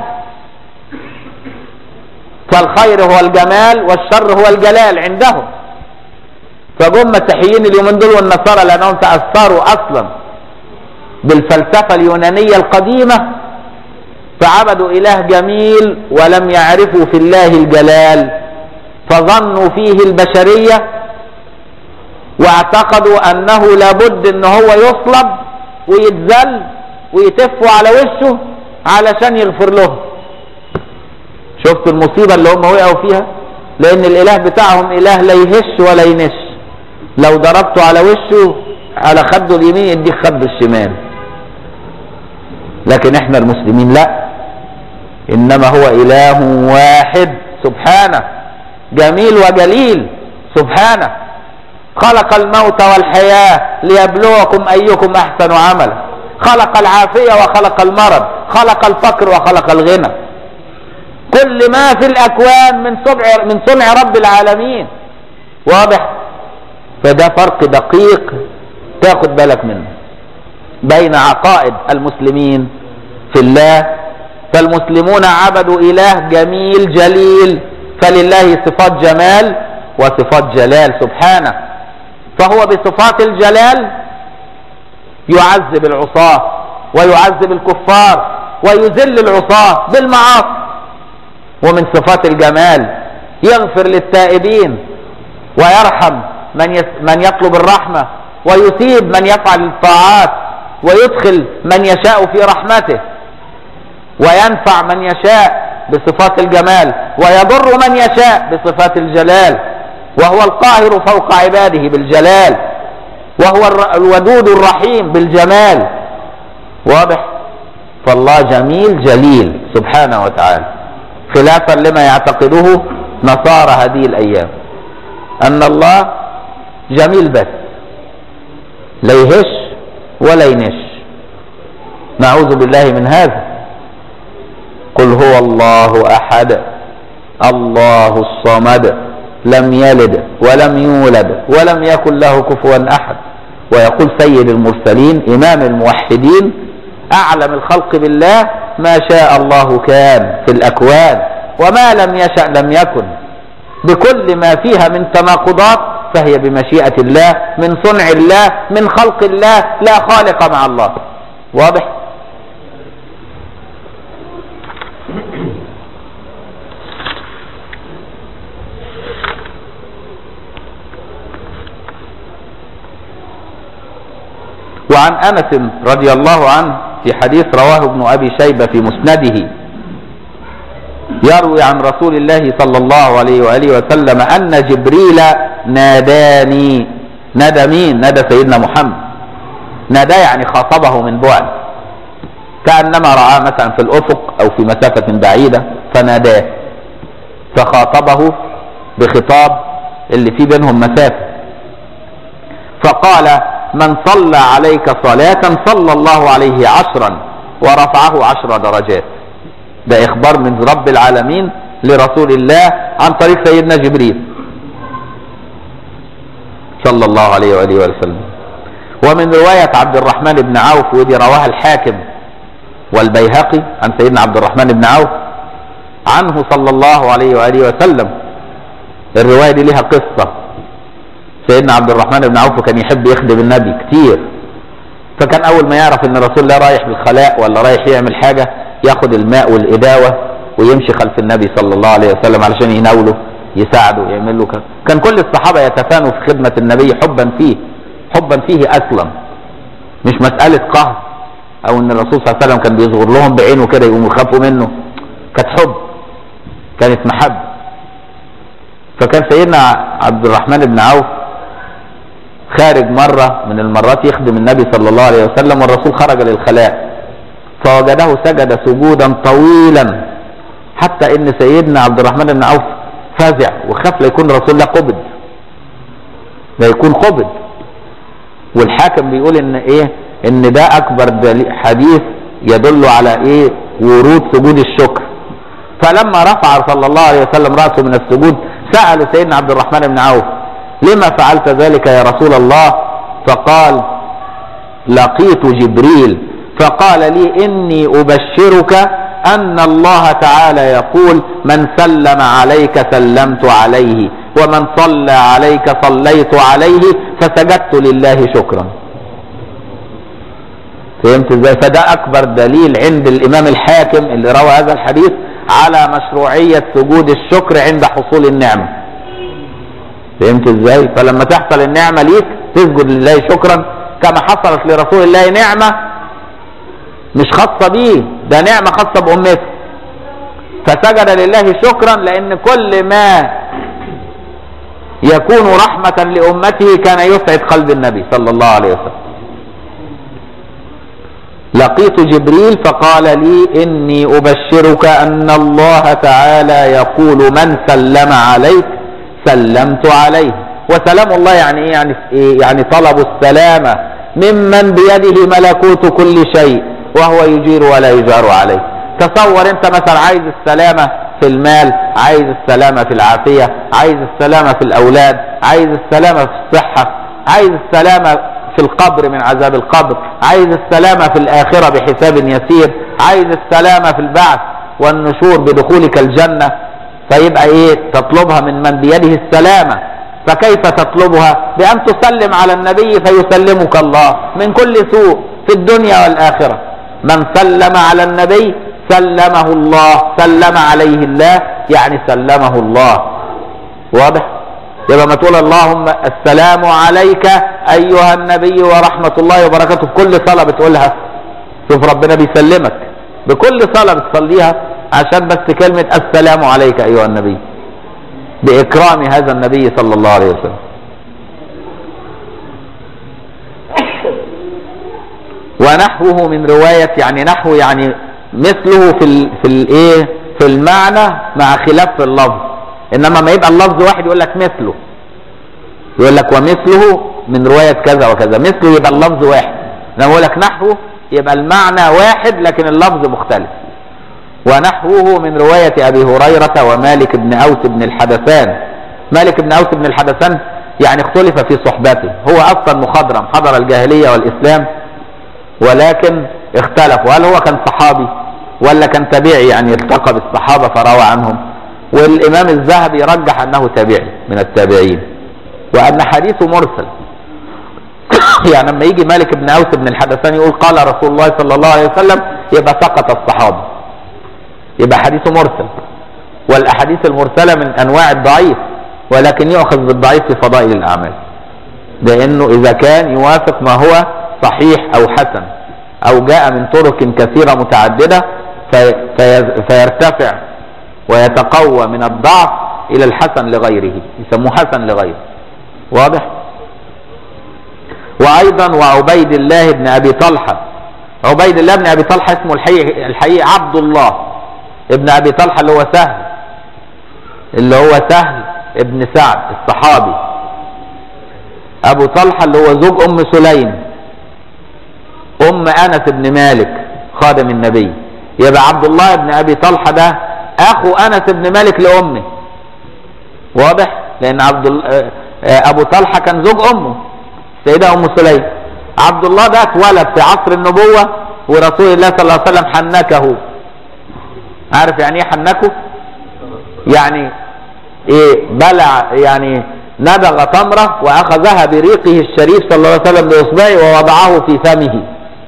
فالخير هو الجمال والشر هو الجلال عندهم فجم مسيحيين اليومين دول والنصارى لانهم تاثروا اصلا بالفلسفه اليونانيه القديمه فعبدوا اله جميل ولم يعرفوا في الله الجلال فظنوا فيه البشريه واعتقدوا انه لابد ان هو يصلب ويتذل ويتفوا على وشه علشان يغفر له شفت المصيبة اللي هم وقعوا فيها لان الاله بتاعهم اله لا يهش ولا ينش لو ضربته على وشه على خده اليمين يديك خده الشمال لكن احنا المسلمين لا انما هو اله واحد سبحانه جميل وجليل سبحانه خلق الموت والحياة ليبلوكم أيكم أحسن عملا خلق العافية وخلق المرض خلق الفقر وخلق الغنى كل ما في الأكوان من صنع من صنع رب العالمين واضح فده فرق دقيق تاخد بالك منه بين عقائد المسلمين في الله فالمسلمون عبدوا إله جميل جليل فلله صفات جمال وصفات جلال سبحانه فهو بصفات الجلال يعذب العصاة ويعذب الكفار ويذل العصاة بالمعاصي ومن صفات الجمال يغفر للتائبين ويرحم من من يطلب الرحمة ويثيب من يفعل الطاعات ويدخل من يشاء في رحمته وينفع من يشاء بصفات الجمال ويضر من يشاء بصفات الجلال وهو القاهر فوق عباده بالجلال وهو الر- الودود الرحيم بالجمال واضح فالله جميل جليل سبحانه وتعالى خلافا لما يعتقده نصارى هذه الايام ان الله جميل بس لا يهش ولا ينش نعوذ بالله من هذا قل هو الله احد الله الصمد لم يلد ولم يولد ولم يكن له كفوا احد ويقول سيد المرسلين امام الموحدين اعلم الخلق بالله ما شاء الله كان في الاكوان وما لم يشأ لم يكن بكل ما فيها من تناقضات فهي بمشيئة الله من صنع الله من خلق الله لا خالق مع الله واضح وعن انس رضي الله عنه في حديث رواه ابن ابي شيبه في مسنده يروي عن رسول الله صلى الله عليه واله وسلم ان جبريل ناداني نادى مين؟ نادى سيدنا محمد نادى يعني خاطبه من بعد كانما رآه مثلا في الافق او في مسافه بعيده فناداه فخاطبه بخطاب اللي فيه بينهم مسافه فقال من صلى عليك صلاة صلى الله عليه عشرا ورفعه عشر درجات ده إخبار من رب العالمين لرسول الله عن طريق سيدنا جبريل صلى الله عليه وآله وسلم ومن رواية عبد الرحمن بن عوف ودي رواها الحاكم والبيهقي عن سيدنا عبد الرحمن بن عوف عنه صلى الله عليه وآله وسلم الرواية دي لها قصة سيدنا عبد الرحمن بن عوف كان يحب يخدم النبي كتير فكان اول ما يعرف ان رسول الله رايح بالخلاء ولا رايح يعمل حاجه ياخد الماء والاداوه ويمشي خلف النبي صلى الله عليه وسلم علشان يناوله يساعده يعمل له كده كان كل الصحابه يتفانوا في خدمه النبي حبا فيه حبا فيه اصلا مش مساله قهر او ان الرسول صلى الله عليه وسلم كان بيصغر لهم بعينه كده يقوموا يخافوا منه كانت حب كانت محبه فكان سيدنا عبد الرحمن بن عوف خارج مرة من المرات يخدم النبي صلى الله عليه وسلم والرسول خرج للخلاء فوجده سجد سجودا طويلا حتى ان سيدنا عبد الرحمن بن عوف فزع وخاف لا يكون رسول الله قبض لا يكون قبض والحاكم بيقول ان ايه ان ده اكبر دليل حديث يدل على ايه ورود سجود الشكر فلما رفع صلى الله عليه وسلم راسه من السجود سأل سيدنا عبد الرحمن بن عوف لما فعلت ذلك يا رسول الله فقال لقيت جبريل فقال لي اني ابشرك ان الله تعالى يقول من سلم عليك سلمت عليه ومن صلى عليك صليت عليه فسجدت لله شكرا فهمت ازاي فده اكبر دليل عند الامام الحاكم اللي روى هذا الحديث على مشروعية سجود الشكر عند حصول النعمة فهمت ازاي فلما تحصل النعمة ليك تسجد لله شكرا كما حصلت لرسول الله نعمة مش خاصة بيه ده نعمة خاصة بأمته فسجد لله شكرا لأن كل ما يكون رحمة لأمته كان يسعد قلب النبي صلى الله عليه وسلم لقيت جبريل فقال لي إني أبشرك أن الله تعالى يقول من سلم عليك سلمت عليه وسلام الله يعني ايه يعني إيه؟ يعني طلب السلامة ممن بيده ملكوت كل شيء وهو يجير ولا يجار عليه تصور انت مثلا عايز السلامة في المال عايز السلامة في العافية عايز السلامة في الاولاد عايز السلامة في الصحة عايز السلامة في القبر من عذاب القبر عايز السلامة في الاخرة بحساب يسير عايز السلامة في البعث والنشور بدخولك الجنة فيبقى ايه تطلبها من من بيده السلامة فكيف تطلبها بأن تسلم على النبي فيسلمك الله من كل سوء في الدنيا والآخرة من سلم على النبي سلمه الله سلم عليه الله يعني سلمه الله واضح يبقى ما تقول اللهم السلام عليك ايها النبي ورحمه الله وبركاته في كل صلاه بتقولها شوف ربنا بيسلمك بكل صلاه بتصليها عشان بس كلمه السلام عليك ايها النبي باكرام هذا النبي صلى الله عليه وسلم ونحوه من رواية يعني نحو يعني مثله في ال في الايه في المعنى مع خلاف في اللفظ انما ما يبقى اللفظ واحد يقول لك مثله يقول لك ومثله من رواية كذا وكذا مثله يبقى اللفظ واحد لما يقول لك نحوه يبقى المعنى واحد لكن اللفظ مختلف ونحوه من رواية أبي هريرة ومالك بن أوس بن الحدثان مالك بن أوس بن الحدثان يعني اختلف في صحبته هو أصلا مخضرم حضر الجاهلية والإسلام ولكن اختلفوا هل هو كان صحابي ولا كان تابعي يعني التقى بالصحابة فروى عنهم والإمام الذهبي رجح أنه تابعي من التابعين وأن حديثه مرسل يعني لما يجي مالك بن أوس بن الحدثان يقول قال رسول الله صلى الله عليه وسلم يبقى سقط الصحابة يبقى حديثه مرسل والأحاديث المرسلة من أنواع الضعيف ولكن يؤخذ بالضعيف في فضائل الأعمال لأنه إذا كان يوافق ما هو صحيح أو حسن أو جاء من طرق كثيرة متعددة في في فيرتفع ويتقوى من الضعف إلى الحسن لغيره يسموه حسن لغيره واضح وأيضا وعبيد الله بن أبي طلحة عبيد الله بن أبي طلحة اسمه الحقيقي, الحقيقي عبد الله ابن أبي طلحة اللي هو سهل اللي هو سهل ابن سعد الصحابي أبو طلحة اللي هو زوج أم سليم ام انس بن مالك خادم النبي يبقى عبد الله بن ابي طلحه ده اخو انس بن مالك لامه واضح لان عبد ابو طلحه كان زوج امه السيده ام سليم عبد الله ده اتولد في عصر النبوه ورسول الله صلى الله عليه وسلم حنكه عارف يعني ايه حنكه يعني ايه بلع يعني نبغ تمره واخذها بريقه الشريف صلى الله عليه وسلم باصبعه ووضعه في فمه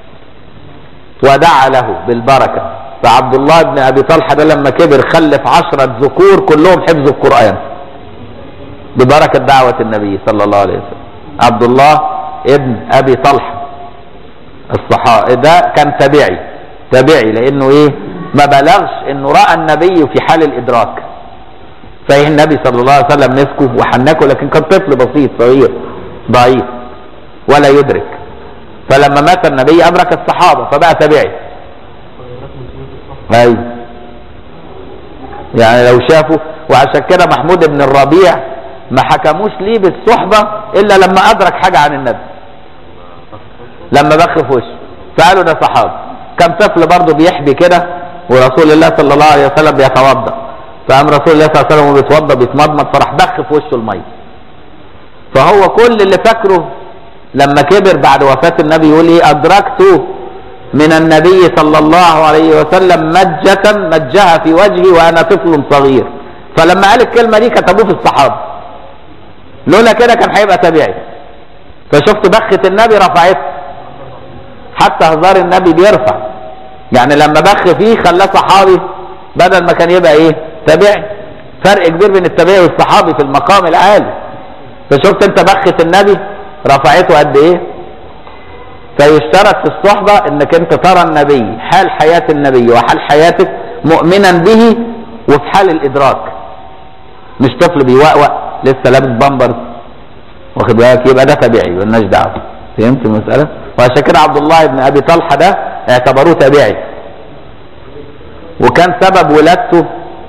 ودعا له بالبركة فعبد الله بن أبي طلحة ده لما كبر خلف عشرة ذكور كلهم حفظوا القرآن ببركة دعوة النبي صلى الله عليه وسلم عبد الله ابن أبي طلحة الصحابي ده كان تابعي تابعي لأنه إيه ما بلغش إنه رأى النبي في حال الإدراك فإيه النبي صلى الله عليه وسلم مسكه وحنكه لكن كان طفل بسيط صغير ضعيف ولا يدرك فلما مات النبي أدرك الصحابة فبقى تابعي أي يعني لو شافوا وعشان كده محمود بن الربيع ما حكموش ليه بالصحبة إلا لما أدرك حاجة عن النبي لما بخ في وشه فقالوا ده صحابي كان طفل برضه بيحبي كده ورسول الله صلى الله عليه وسلم بيتوضا فقام رسول الله صلى الله عليه وسلم وهو بيتوضا بيتمضمض فراح بخ في وشه الميه فهو كل اللي فاكره لما كبر بعد وفاة النبي يقول ايه ادركت من النبي صلى الله عليه وسلم مجة مجها في وجهي وانا طفل صغير فلما قال الكلمة دي كتبوه في الصحابة لولا كده كان هيبقى تابعي فشفت بخة النبي رفعته حتى هزار النبي بيرفع يعني لما بخ فيه خلاه صحابي بدل ما كان يبقى ايه تابعي فرق كبير بين التابعي والصحابي في المقام العالي فشفت انت بخة النبي رفعته قد ايه فيشترط في الصحبة انك انت ترى النبي حال حياة النبي وحال حياتك مؤمنا به وفي حال الادراك مش طفل بيوقوق لسه لابس بامبرز واخد بالك يبقى ده تابعي مالناش دعوه فهمت المسألة؟ وعشان كده عبد الله بن ابي طلحة ده اعتبروه تابعي وكان سبب ولادته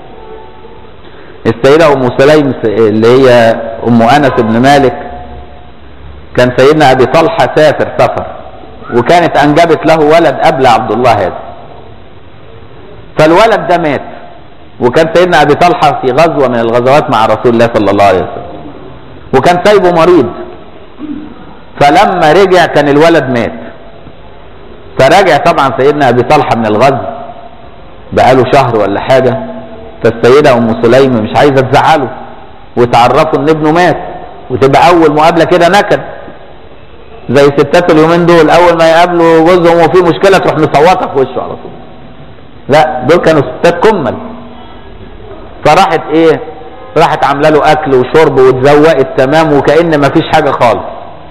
السيدة ام سليم اللي هي ام انس بن مالك كان سيدنا ابي طلحه سافر سفر وكانت انجبت له ولد قبل عبد الله هذا فالولد ده مات وكان سيدنا ابي طلحه في غزوه من الغزوات مع رسول الله صلى الله عليه وسلم وكان سايبه مريض فلما رجع كان الولد مات فرجع طبعا سيدنا ابي طلحه من الغزو بقاله شهر ولا حاجه فالسيده ام سليم مش عايزه تزعله وتعرفوا ان ابنه مات وتبقى اول مقابله كده نكد زي ستات اليومين دول اول ما يقابلوا جوزهم وفي مشكله تروح مصوته في وشه على طول لا دول كانوا ستات كمل فراحت ايه راحت عامله له اكل وشرب واتزوقت تمام وكأن ما فيش حاجه خالص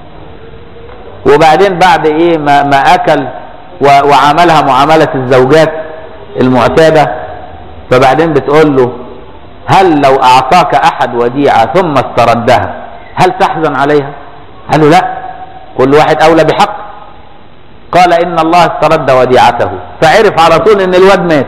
وبعدين بعد ايه ما, ما اكل و- وعملها معامله الزوجات المعتاده فبعدين بتقول له هل لو اعطاك احد وديعه ثم استردها هل تحزن عليها؟ قال له لا كل واحد اولى بحق قال ان الله استرد وديعته فعرف على طول ان الواد مات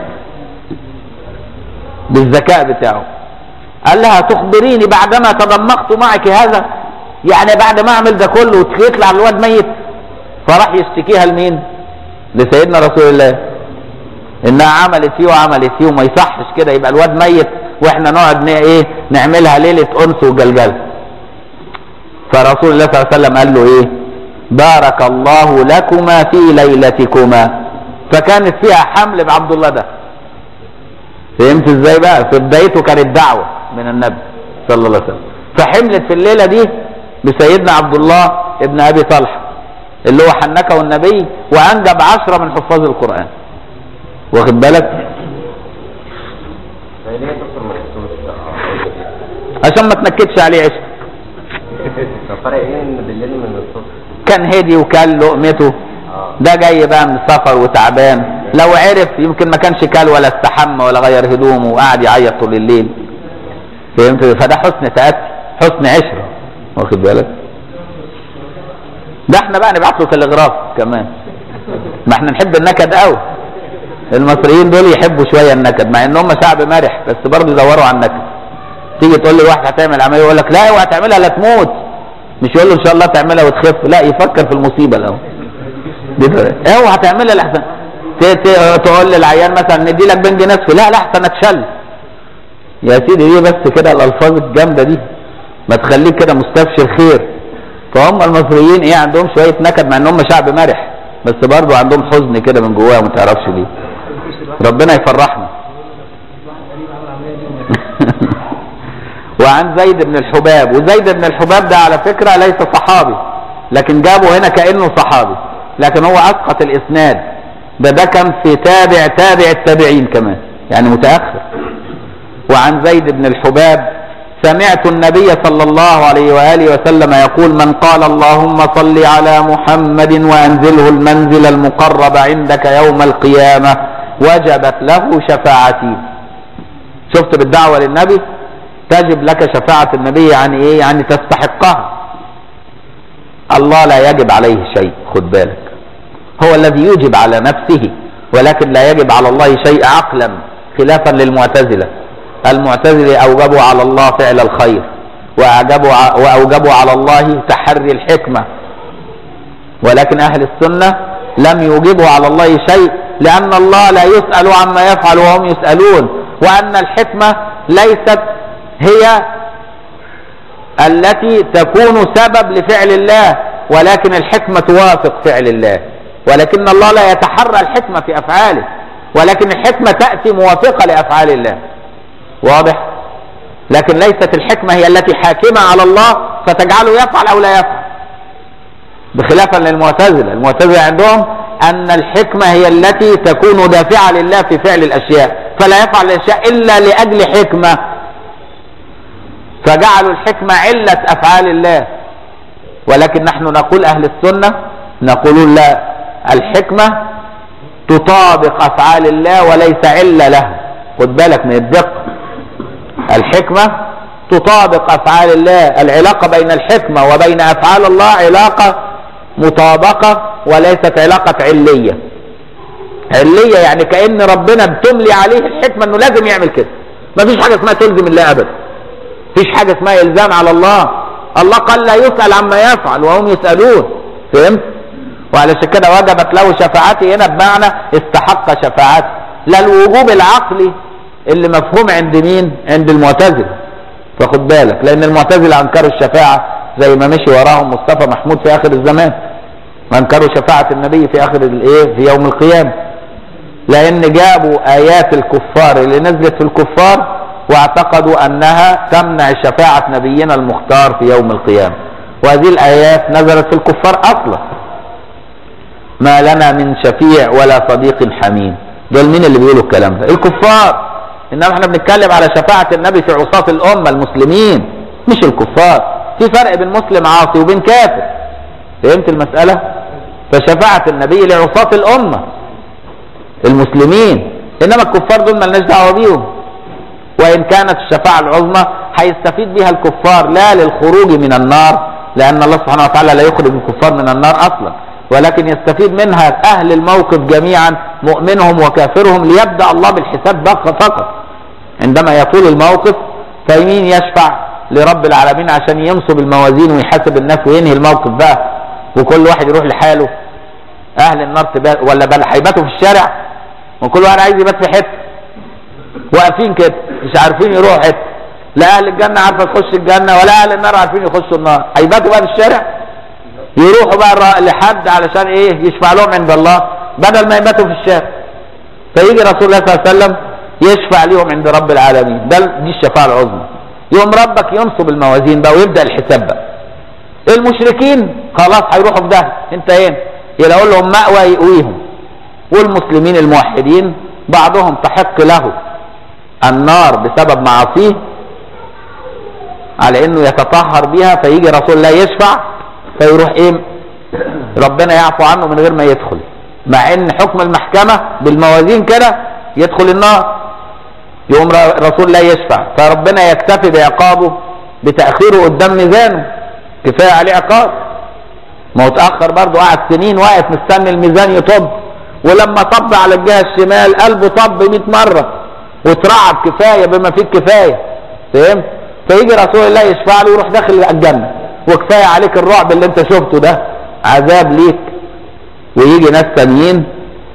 بالذكاء بتاعه قال لها تخبريني بعدما تضمخت معك هذا يعني بعد ما اعمل ده كله ويطلع الواد ميت فراح يشتكيها لمين لسيدنا رسول الله انها عملت فيه وعملت فيه وما يصحش كده يبقى الواد ميت واحنا نقعد ن- ايه نعملها ليله انس وجلجله فرسول الله صلى الله عليه وسلم قال له ايه بارك الله لكما في ليلتكما فكانت فيها حمل بعبد الله ده فهمت ازاي بقى في بدايته كانت دعوه من النبي صلى الله عليه وسلم فحملت في الليله دي بسيدنا عبد الله ابن ابي طلحه اللي هو حنكه النبي وانجب عشرة من حفاظ القران واخد بالك ليه يا دكتور ما يحسوش عشان ما تنكدش عليه عشق طب فرق ايه ان بالليل من الصبح كان هدي وكل لقمته اه ده جاي بقى من السفر وتعبان لو عرف يمكن ما كانش كل ولا استحمى ولا غير هدومه وقعد يعيط طول الليل فهمت فده حسن تأتي حسن عشرة واخد بالك ده احنا بقى نبعت له تلغراف كمان ما احنا نحب النكد قوي المصريين دول يحبوا شويه النكد مع ان هم شعب مرح بس برضه يدوروا على النكد تيجي تقول لي واحد هتعمل عمليه يقول لك لا اوعى تعملها لا تموت مش يقول له ان شاء الله تعملها وتخف لا يفكر في المصيبه الاول دي- اوعى تعملها لحسن ت- ت- تقول للعيان مثلا ندي لك بنج نصف لا لا احسن اتشل يا سيدي دي بس كده الالفاظ الجامده دي ما تخليك كده مستبشر خير فهم المصريين ايه عندهم شويه نكد مع ان هم شعب مرح بس برضه عندهم حزن كده من جواهم ما تعرفش ليه ربنا يفرحنا وعن زيد بن الحباب وزيد بن الحباب ده على فكرة ليس صحابي لكن جابه هنا كأنه صحابي لكن هو أسقط الإسناد ده ده كان في تابع تابع التابعين كمان يعني متأخر وعن زيد بن الحباب سمعت النبي صلى الله عليه وآله وسلم يقول من قال اللهم صل على محمد وأنزله المنزل المقرب عندك يوم القيامة وجبت له شفاعتي شفت بالدعوة للنبي تجب لك شفاعة النبي يعني ايه يعني تستحقها الله لا يجب عليه شيء خد بالك هو الذي يجب على نفسه ولكن لا يجب على الله شيء عقلا خلافا للمعتزلة المعتزلة أوجبوا على الله فعل الخير وأوجبوا ع- وأوجبوا على الله تحري الحكمة ولكن أهل السنة لم يوجبوا على الله شيء لأن الله لا يسأل عما يفعل وهم يسألون وأن الحكمة ليست هي التي تكون سبب لفعل الله ولكن الحكمة توافق فعل الله ولكن الله لا يتحرى الحكمة في أفعاله ولكن الحكمة تأتي موافقة لأفعال الله واضح لكن ليست الحكمة هي التي حاكمة على الله فتجعله يفعل أو لا يفعل بخلافا للمعتزلة المعتزلة عندهم أن الحكمة هي التي تكون دافعة لله في فعل الأشياء فلا يفعل الأشياء إلا لأجل حكمة فجعلوا الحكمة علة أفعال الله ولكن نحن نقول أهل السنة نقول لا الحكمة تطابق أفعال الله وليس علة لها خد بالك من الدقة الحكمة تطابق أفعال الله العلاقة بين الحكمة وبين أفعال الله علاقة مطابقة وليست علاقة علية علية يعني كأن ربنا بتملي عليه الحكمة انه لازم يعمل كده مفيش حاجة اسمها تلزم الله ابدا مفيش حاجة اسمها الزام على الله الله قال لا يسأل عما يفعل وهم يسألون فهمت وعلشان كده وجبت له شفاعتي هنا بمعنى استحق شفاعتي لا الوجوب العقلي اللي مفهوم عند مين عند المعتزلة فخد بالك لان المعتزلة انكروا الشفاعة زي ما مشي وراهم مصطفى محمود في اخر الزمان وانكروا شفاعة النبي في اخر الايه في يوم القيامة لان جابوا ايات الكفار اللي نزلت في الكفار واعتقدوا انها تمنع شفاعة نبينا المختار في يوم القيامة وهذه الايات نزلت في الكفار اصلا ما لنا من شفيع ولا صديق حميم دول مين اللي بيقولوا الكلام ده الكفار انما احنا بنتكلم على شفاعة النبي في عصاة الامة المسلمين مش الكفار في فرق بين مسلم عاصي وبين كافر فهمت المسألة فشفاعة النبي لعصاة الامة المسلمين انما الكفار دول ملناش دعوة بيهم وان كانت الشفاعة العظمى هيستفيد بها الكفار لا للخروج من النار لان الله سبحانه وتعالى لا يخرج الكفار من النار اصلا ولكن يستفيد منها اهل الموقف جميعا مؤمنهم وكافرهم ليبدا الله بالحساب بقى فقط عندما يطول الموقف فمين يشفع لرب العالمين عشان ينصب الموازين ويحاسب الناس وينهي الموقف بقى وكل واحد يروح لحاله اهل النار تبات ولا بل هيباتوا في الشارع وكل واحد عايز يبات في حته واقفين كده مش عارفين يروحوا حته لا اهل الجنه عارفه تخش الجنه ولا اهل النار عارفين يخشوا النار هيباتوا بقى في الشارع يروحوا بقى الر- لحد علشان ايه يشفع لهم عند الله بدل ما يباتوا في الشارع فيجي رسول الله صلى الله عليه وسلم يشفع لهم عند رب العالمين ده دي الشفاعه العظمى يوم ربك ينصب الموازين بقى ويبدا الحساب بقى المشركين خلاص هيروحوا في ده انتهينا يلاقوا لهم مأوى يقويهم والمسلمين الموحدين بعضهم تحق له النار بسبب معاصيه على انه يتطهر بها فيجي رسول الله يشفع فيروح ايه ربنا يعفو عنه من غير ما يدخل مع ان حكم المحكمة بالموازين كده يدخل النار يقوم ر- رسول الله يشفع فربنا يكتفي بعقابه بتأخيره قدام ميزانه كفاية عليه عقاب ما هو اتأخر برضه قعد سنين واقف مستني الميزان يطب ولما طب على الجهة الشمال قلبه طب 100 مرة واترعب كفاية بما فيه الكفاية فهمت؟ فيجي رسول الله يشفع له ويروح داخل الجنة وكفاية عليك الرعب اللي انت شفته ده عذاب ليك ويجي ناس تانيين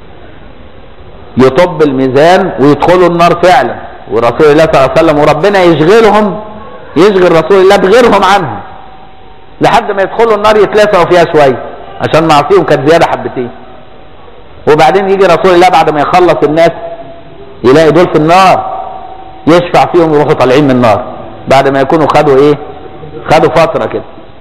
يطب الميزان ويدخلوا النار فعلا ورسول الله صلى الله عليه وسلم وربنا يشغلهم يشغل رسول الله بغيرهم عنهم لحد ما يدخلوا النار يتلاسعوا فيها شويه عشان معصيهم كانت زياده حبتين وبعدين يجي رسول الله بعد ما يخلص الناس يلاقي دول في النار يشفع فيهم يروحوا طالعين من النار بعد ما يكونوا خدوا ايه خدوا فتره كده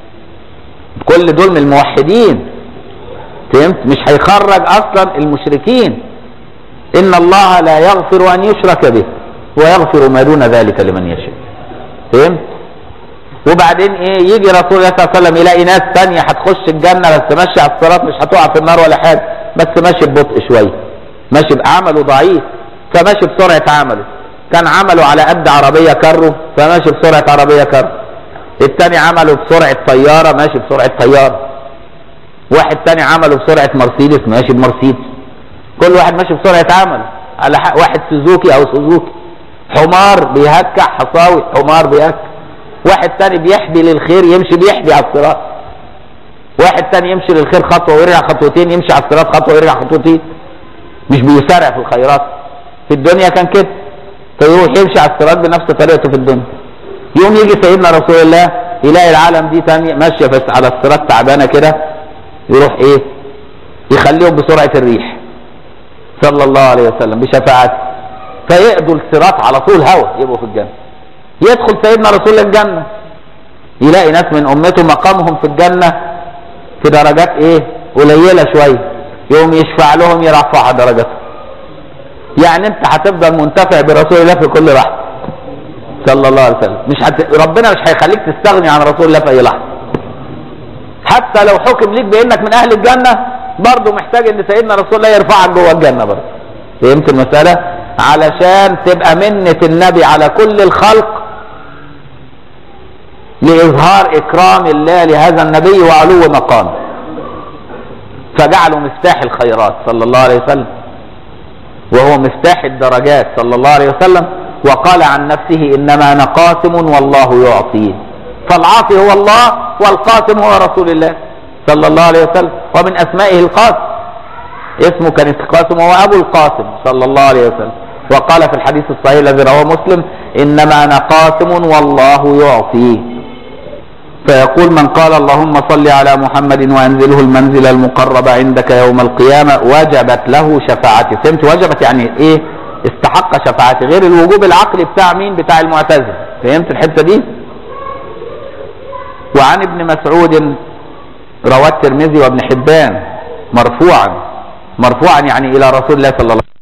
كل دول من الموحدين فهمت مش هيخرج اصلا المشركين ان الله لا يغفر ان يشرك به ويغفر ما دون ذلك لمن يشاء فهمت وبعدين ايه يجي رسول الله صلى الله عليه وسلم يلاقي ناس تانية هتخش الجنة بس ماشية على الصراط مش هتقع في النار ولا حاجة بس ماشي ببطء شوية ماشي بعمله ضعيف فماشي بسرعة عمله كان عمله على قد عربية كرو فماشي بسرعة عربية كرو التاني عمله بسرعة طيارة ماشي بسرعة طيارة واحد تاني عمله بسرعة مرسيدس ماشي بمرسيدس كل واحد ماشي بسرعة عمله على حق واحد سوزوكي او سوزوكي حمار بيهكع حصاوي حمار بيهكع واحد تاني بيحبي للخير يمشي بيحبي على الصراط واحد تاني يمشي للخير خطوة ويرجع خطوتين يمشي على الصراط خطوة ويرجع خطوتين مش بيسارع في الخيرات في الدنيا كان كده فيروح يمشي على الصراط بنفس طريقته في الدنيا يوم يجي سيدنا رسول الله يلاقي العالم دي تانية ماشية بس على الصراط تعبانة كده يروح ايه يخليهم بسرعة الريح صلى الله عليه وسلم بشفاعته فيقضوا الصراط على طول هوا يبقوا في الجنة يدخل سيدنا رسول الله الجنة يلاقي ناس من امته مقامهم في الجنة في درجات ايه قليلة شوية يوم يشفع لهم يرفع درجاتهم يعني انت هتفضل منتفع برسول الله في كل لحظة صلى الله عليه وسلم مش هت... ربنا مش هيخليك تستغني عن رسول الله في اي لحظة حتى لو حكم ليك بانك من اهل الجنة برضه محتاج ان سيدنا رسول الله يرفعك جوه الجنة برضه فهمت المسألة علشان تبقى منة النبي على كل الخلق لإظهار إكرام الله لهذا النبي وعلو مقامه فجعله مفتاح الخيرات صلى الله عليه وسلم وهو مفتاح الدرجات صلى الله عليه وسلم وقال عن نفسه إنما أنا قاسم والله يعطيه فالعاطي هو الله والقاسم هو رسول الله صلى الله عليه وسلم ومن أسمائه القاسم اسمه كان قاسم وهو أبو القاسم صلى الله عليه وسلم وقال في الحديث الصحيح الذي رواه مسلم إنما أنا قاسم والله يعطيه فيقول من قال اللهم صل على محمد وانزله المنزل المقرب عندك يوم القيامة وجبت له شفاعتي فهمت وجبت يعني ايه استحق شفاعتي غير الوجوب العقلي بتاع مين بتاع المعتزله فهمت الحتة دي وعن ابن مسعود رواه الترمذي وابن حبان مرفوعا مرفوعا يعني الى رسول الله صلى الله عليه وسلم